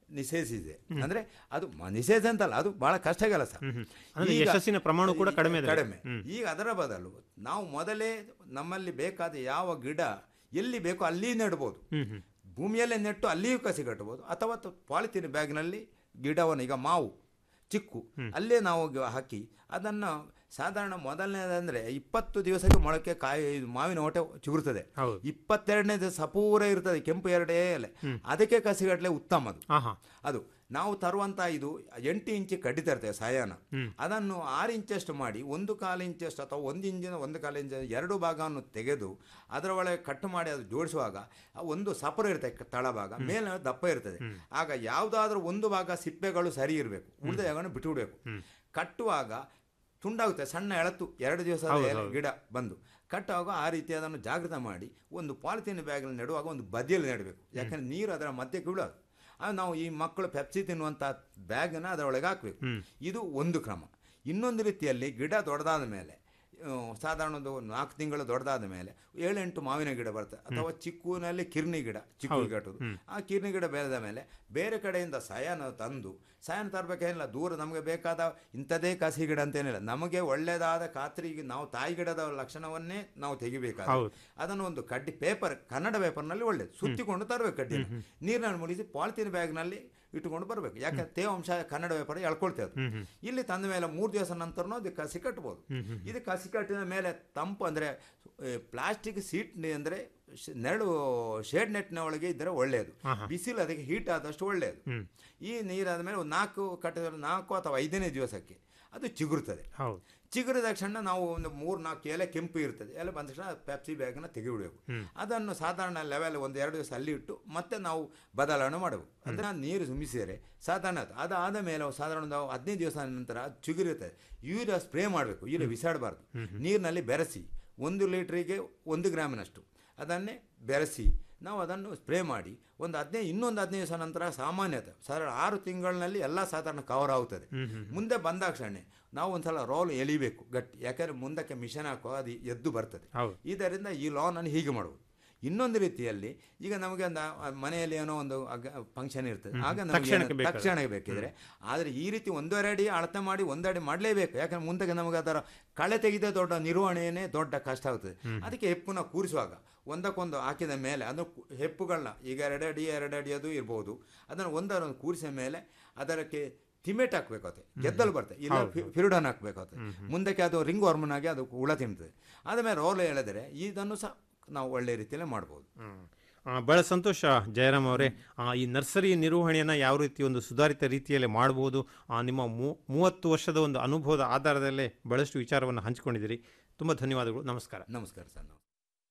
ನಿಷೇಧಿಸಿದೆ ಅಂದ್ರೆ ಅದು ಮ- ನಿಷೇಧ ಅಂತಲ್ಲ ಅದು ಬಹಳ ಕಷ್ಟ ಕೆಲಸ ಅಂದ್ರೆ ಈಗ- ಯಶಸ್ಸಿನ ಪ್ರಮಾಣ ಕೂಡ ಕಡಿಮೆ ಇದೆ. ಕಡಿಮೆ ಹ್ಮ್. ಈಗ ಅದರ ಬದಲು ನಾವು ಮೊದಲೇ ನಮ್ಮಲ್ಲಿ ಬೇಕಾದ ಯಾವ ಗಿಡ ಎಲ್ಲಿ ಬೇಕೋ ಅಲ್ಲಿ ನೆಡ್ಬೋದು ಹ್ಮ್ ಹ್ಮ್ ಭೂಮಿಯಲ್ಲೇ ನೆಟ್ಟು ಅಲ್ಲಿಯೂ ಕಸಿ ಕಟ್ಟಬಹುದು ಅಥವಾ ತ- ಪಾಲಿಥೀನ್ ಬ್ಯಾಗ್ನಲ್ಲಿ ಗಿಡವನ್ನು ಈಗ ಮಾವು ಚಿಕ್ಕು ಅಲ್ಲೇ ನಾವು ಗ- ಹಾಕಿ ಅದನ್ನು ಸಾಧಾರಣ ಮೊದಲನೇದಂದ್ರೆ ಇಪ್ಪತ್ತು ದಿವಸಕ್ಕೆ ಮೊಳಕೆ ಕಾಯಿ ಇದು ಮಾವಿನ ಹೊಟ್ಟೆ ಚಿಗುರ್ತದೆ ಹೌದು. ಇಪ್ಪತ್ತೆರಡನೇ ದಿವಸ ಪೂರ ಇರ್ತದೆ ಕೆಂಪು ಎರಡೇ ಎಲೆ ಅದಕ್ಕೆ ಕಸಿಗಟ್ಟಲೆ ಉತ್ತಮ ಅದು ಆಹಾ ಅದು ನಾವು ತರುವಂತ ಇದು ಎಂಟು ಇಂಚು ಕಡ್ಡಿ ತರ್ತೇವೆ ಸಾಯಾನ ಅದನ್ನು ಆರು ಇಂಚಷ್ಟು ಮಾಡಿ ಒಂದು ಕಾಲು ಇಂಚಷ್ಟು ಅಥವಾ ಒಂದು ಇಂಚಿನ ಒಂದು ಕಾಲು ಇಂಚ್ ಎರಡು ಭಾಗವನ್ನು ತೆಗೆದು ಅದರ ಒಳಗೆ ಕಟ್ ಮಾಡಿ ಅದು ಜೋಡಿಸುವಾಗ ಆ ಒಂದು ಸಪರ ಇರುತ್ತೆ ಕ- ತಳಭಾಗ ಮೇಲೆ ದಪ್ಪ ಇರ್ತದೆ ಆಗ ಯಾವುದಾದ್ರೂ ಒಂದು ಭಾಗ ಸಿಪ್ಪೆಗಳು ಸರಿ ಇರಬೇಕು ಉಳಿದ ಜಾಗವನ್ನು ಬಿಟ್ಟು ಬಿಡಬೇಕು ಕಟ್ಟುವಾಗ ತುಂಡಾಗುತ್ತೆ ಸಣ್ಣ ಎಳತು ಎರಡು ದಿವಸ ಗಿಡ ಬಂದು ಕಟ್ಟುವಾಗ ಆ ರೀತಿ ಅದನ್ನು ಜಾಗೃತ ಮಾಡಿ ಒಂದು ಪಾಲಿಥೀನ್ ಬ್ಯಾಗಲ್ಲಿ ನೆಡುವಾಗ ಒಂದು ಬದಿಯಲ್ಲಿ ನೆಡಬೇಕು ಯಾಕಂದ್ರೆ ನೀರು ಅದರ ಮಧ್ಯಕ್ಕೆ ಬೀಳೋದು ಅದು ನಾವು ಈ ಮಕ್ಕಳು ಪೆಪ್ಸಿ ತಿನ್ನುವಂಥ ಬ್ಯಾಗನ್ನು ಅದರೊಳಗೆ ಹಾಕಬೇಕು ಇದು ಒಂದು ಕ್ರಮ ಇನ್ನೊಂದು ರೀತಿಯಲ್ಲಿ ಗಿಡ ದೊಡ್ಡದಾದ ಮೇಲೆ ಆ, ಸಾಧಾರಣ ಒಂದು ನಾಲ್ಕು ತಿಂಗಳು ದೊಡ್ಡದಾದ ಮೇಲೆ ಏಳೆಂಟು ಮಾವಿನ ಗಿಡ ಬರ್ತದೆ ಅಥವಾ ಚಿಕ್ಕುನಲ್ಲಿ ಕಿರ್ನಿ ಗಿಡ ಚಿಕ್ಕು ಕಟ್ಟೋದು ಆ ಕಿರ್ನಿ ಗಿಡ ಬೆಳೆದ ಮೇಲೆ ಬೇರೆ ಕಡೆಯಿಂದ ಸಯಾನ ತಂದು ಸಯಾನ ತರಬೇಕೇನಿಲ್ಲ ದೂರ ನಮಗೆ ಬೇಕಾದ ಇಂಥದೇ ಕಸಿ ಗಿಡ ಅಂತೇನಿಲ್ಲ ನಮಗೆ ಒಳ್ಳೆಯದಾದ ಖಾತ್ರಿಗೆ ನಾವು ತಾಯಿ ಗಿಡದ ಲಕ್ಷಣವನ್ನೇ ನಾವು ತೆಗಿಬೇಕಾದ್ರೆ ಹೌದು. ಅದನ್ನು ಒಂದು ಕಡ್ಡಿ ಪೇಪರ್ ಕನ್ನಡ ಪೇಪರ್ನಲ್ಲಿ ಒಳ್ಳೇದು ಸುತ್ತಿಕೊಂಡು ತರಬೇಕು ಕಡ್ಡಿ ನೀರಿನಲ್ಲಿ ಮುಡಿಸಿ ಪಾಲಿಥೀನ್ ಬ್ಯಾಗ್ನಲ್ಲಿ ಇಟ್ಟುಕೊಂಡು ಬರಬೇಕು ಯಾಕೆ ತೇವಾಂಶ ಕನ್ನಡ ಪೇಪರ್ ಎಳ್ಕೊಳ್ತೇವೆ ಅದು. ಇಲ್ಲಿ ತಂದ ಮೇಲೆ ಮೂರು ದಿವಸ ನಂತರನೂ ಅದು ಕಸಿ ಕಟ್ಬೋದು ಇದು ಕಸಿ ಕಟ್ಟಿದ ಮೇಲೆ ತಂಪು ಅಂದರೆ ಪ್ಲಾಸ್ಟಿಕ್ ಸೀಟ್ ಅಂದರೆ ನೆರಳು ಶೇಡ್ ನೆಟ್ನ ಒಳಗೆ ಇದ್ದರೆ ಒಳ್ಳೆಯದು ಬಿಸಿಲು ಅದಕ್ಕೆ ಹೀಟ್ ಆದಷ್ಟು ಒಳ್ಳೆಯದು ಈ ನೀರಾದ ಮೇಲೆ ಒಂದು ನಾಲ್ಕು ಕಟ್ಟಿದ ನಾಲ್ಕು ಅಥವಾ ಐದನೇ ದಿವಸಕ್ಕೆ ಅದು ಚಿಗುರುತ್ತದೆ ಹೌದು ಚಿಗುರಿದ ತಕ್ಷಣ ನಾವು ಒಂದು ಮೂರು ನಾಲ್ಕು ಎಲೆ ಕೆಂಪು ಇರ್ತದೆ ಎಲೆ ಬಂದ ತಕ್ಷಣ ಪೆಪ್ಸಿ ಬ್ಯಾಗನ್ನು ತೆಗಿಬಿಡಬೇಕು ಅದನ್ನು ಸಾಧಾರಣ ಲೆವೆಲ್ ಒಂದು ಎರಡು ದಿವಸ ಅಲ್ಲಿ ಇಟ್ಟು ಮತ್ತೆ ನಾವು ಬದಲಾವಣೆ ಮಾಡಬೇಕು ಅದನ್ನು ನೀರು ಸುಮಿಸಿದರೆ ಸಾಧಾರಣ ಅದು. ಅದಾದ ಮೇಲೆ ಸಾಧಾರಣ ಒಂದು ಹದಿನೈದು ದಿವಸ ನಂತರ ಅದು ಚಿಗುರಿರ್ತದೆ ಯೂರಿಯಾ ಸ್ಪ್ರೇ ಮಾಡಬೇಕು ಯೂರಿಯಾ ಬಿಸಾಡಬಾರ್ದು ನೀರಿನಲ್ಲಿ ಬೆರೆಸಿ ಒಂದು ಲೀಟ್ರಿಗೆ ಒಂದು ಗ್ರಾಮಿನಷ್ಟು ಅದನ್ನೇ ಬೆರೆಸಿ ನಾವು ಅದನ್ನು ಸ್ಪ್ರೇ ಮಾಡಿ ಒಂದು ಹದಿನೈದು ಇನ್ನೊಂದು ಹದಿನೈದು ದಿವಸ ನಂತರ ಸಾಮಾನ್ಯತೆ ಸಾಧಾರಣ ಆರು ತಿಂಗಳಿನಲ್ಲಿ ಎಲ್ಲ ಸಾಧಾರಣ ಕವರ್ ಆಗುತ್ತದೆ ಮುಂದೆ ಬಂದಾಕ್ಷಣ ನಾವು ಒಂದ್ಸಲ ರೋಲ್ ಎಳಿಬೇಕು ಗಟ್ಟಿ ಯಾಕಂದ್ರೆ ಮುಂದಕ್ಕೆ ಮಿಷನ್ ಹಾಕೋ ಅದು ಎದ್ದು ಬರ್ತದೆ ಹೌದು. ಇದರಿಂದ ಈ ಲಾನನ್ನು ಹೀಗೆ ಮಾಡುವುದು ಇನ್ನೊಂದು ರೀತಿಯಲ್ಲಿ ಈಗ ನಮಗೆ ಒಂದು ಆ ಮನೆಯಲ್ಲಿ ಏನೋ ಒಂದು ಫಂಕ್ಷನ್ ಇರ್ತದೆ ಆಗ ನಮಗೆ ತಕ್ಷಣಕ್ಕೆ ಏನು- ಬೇಕಾದ್ರೆ. ತಕ್ಷಣಕ್ಕೆ ಬೇಕಿದ್ರೆ ಆದರೆ ಈ ರೀತಿ ಒಂದೂವರೆ ಅಡಿ ಅಳತೆ ಮಾಡಿ ಒಂದಡಿ ಮಾಡಲೇಬೇಕು ಯಾಕಂದ್ರೆ ಮುಂದಕ್ಕೆ ನಮಗೆ ಅದರ ಕಳೆ ತೆಗೆದ ದೊಡ್ಡ ನಿರ್ವಹಣೆಯೇ ದೊಡ್ಡ ಕಷ್ಟ ಆಗುತ್ತದೆ ಅದಕ್ಕೆ ಹೆಪ್ಪುನ ಕೂರಿಸುವಾಗ ಒಂದಕ್ಕೊಂದು ಹಾಕಿದ ಮೇಲೆ ಅದು ಕು- ಹೆಪ್ಪುಗಳನ್ನ ಈಗ ಎರಡು ಅಡಿ ಎರಡು ಅಡಿ ಅದು ಇರ್ಬೋದು ಅದನ್ನು ಒಂದರೊಂದು ಕೂರಿಸಿದ ಮೇಲೆ ಅದಕ್ಕೆ ತಿಮೆಟ್ ಹಾಕ್ಬೇಕಾಗುತ್ತೆ ಗೆದ್ದಲು ಬರ್ತದೆ ಇಲ್ಲ ಫಿರುಡನ್ ಹಾಕ್ಬೇಕಾಗುತ್ತೆ ಮುಂದಕ್ಕೆ ಅದು ರಿಂಗ್ ವರ್ಮನ್ ಆಗಿ ಅದು ಹುಳ ತಿಂತದೆ ಆದಮೇಲೆ ರೋಲ್ ಎಳೆದರೆ ಇದನ್ನು ಸಹ ನಾವು ಒಳ್ಳೆ ರೀತಿಯಲ್ಲೇ ಮಾಡ್ಬೋದು ಆ, ಬಹಳ ಸಂತೋಷ ಜಯರಾಮ್ ಅವರೇ ಆ, ಈ ನರ್ಸರಿ ನಿರ್ವಹಣೆಯನ್ನು ಯಾವ ರೀತಿ ಒಂದು ಸುಧಾರಿತ ರೀತಿಯಲ್ಲಿ ಮಾಡ್ಬೋದು ಆ, ನಿಮ್ಮ ಮೂ ಮೂವತ್ತು ವರ್ಷದ ಒಂದು ಅನುಭವದ ಆಧಾರದಲ್ಲೇ ಬಹಳಷ್ಟು ವಿಚಾರವನ್ನು ಹಂಚಿಕೊಂಡಿದ್ದೀರಿ ತುಂಬ ಧನ್ಯವಾದಗಳು ನಮಸ್ಕಾರ ನಮಸ್ಕಾರ ಸರ್ ನಮಸ್ಕಾರ.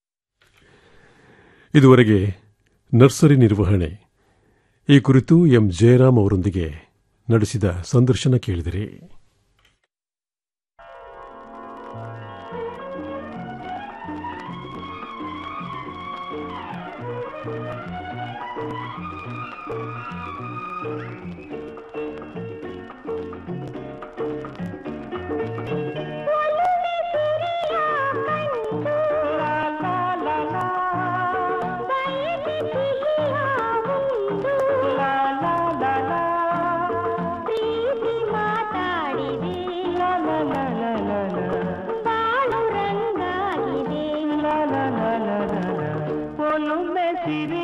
ಇದುವರೆಗೆ ನರ್ಸರಿ ನಿರ್ವಹಣೆ ಈ ಕುರಿತು ಎಂ ಜಯರಾಮ್ ಅವರೊಂದಿಗೆ ನಡೆಸಿದ ಸಂದರ್ಶನ ಕೇಳಿದಿರಿ ಒಲುಮೆ ಸಿರಿ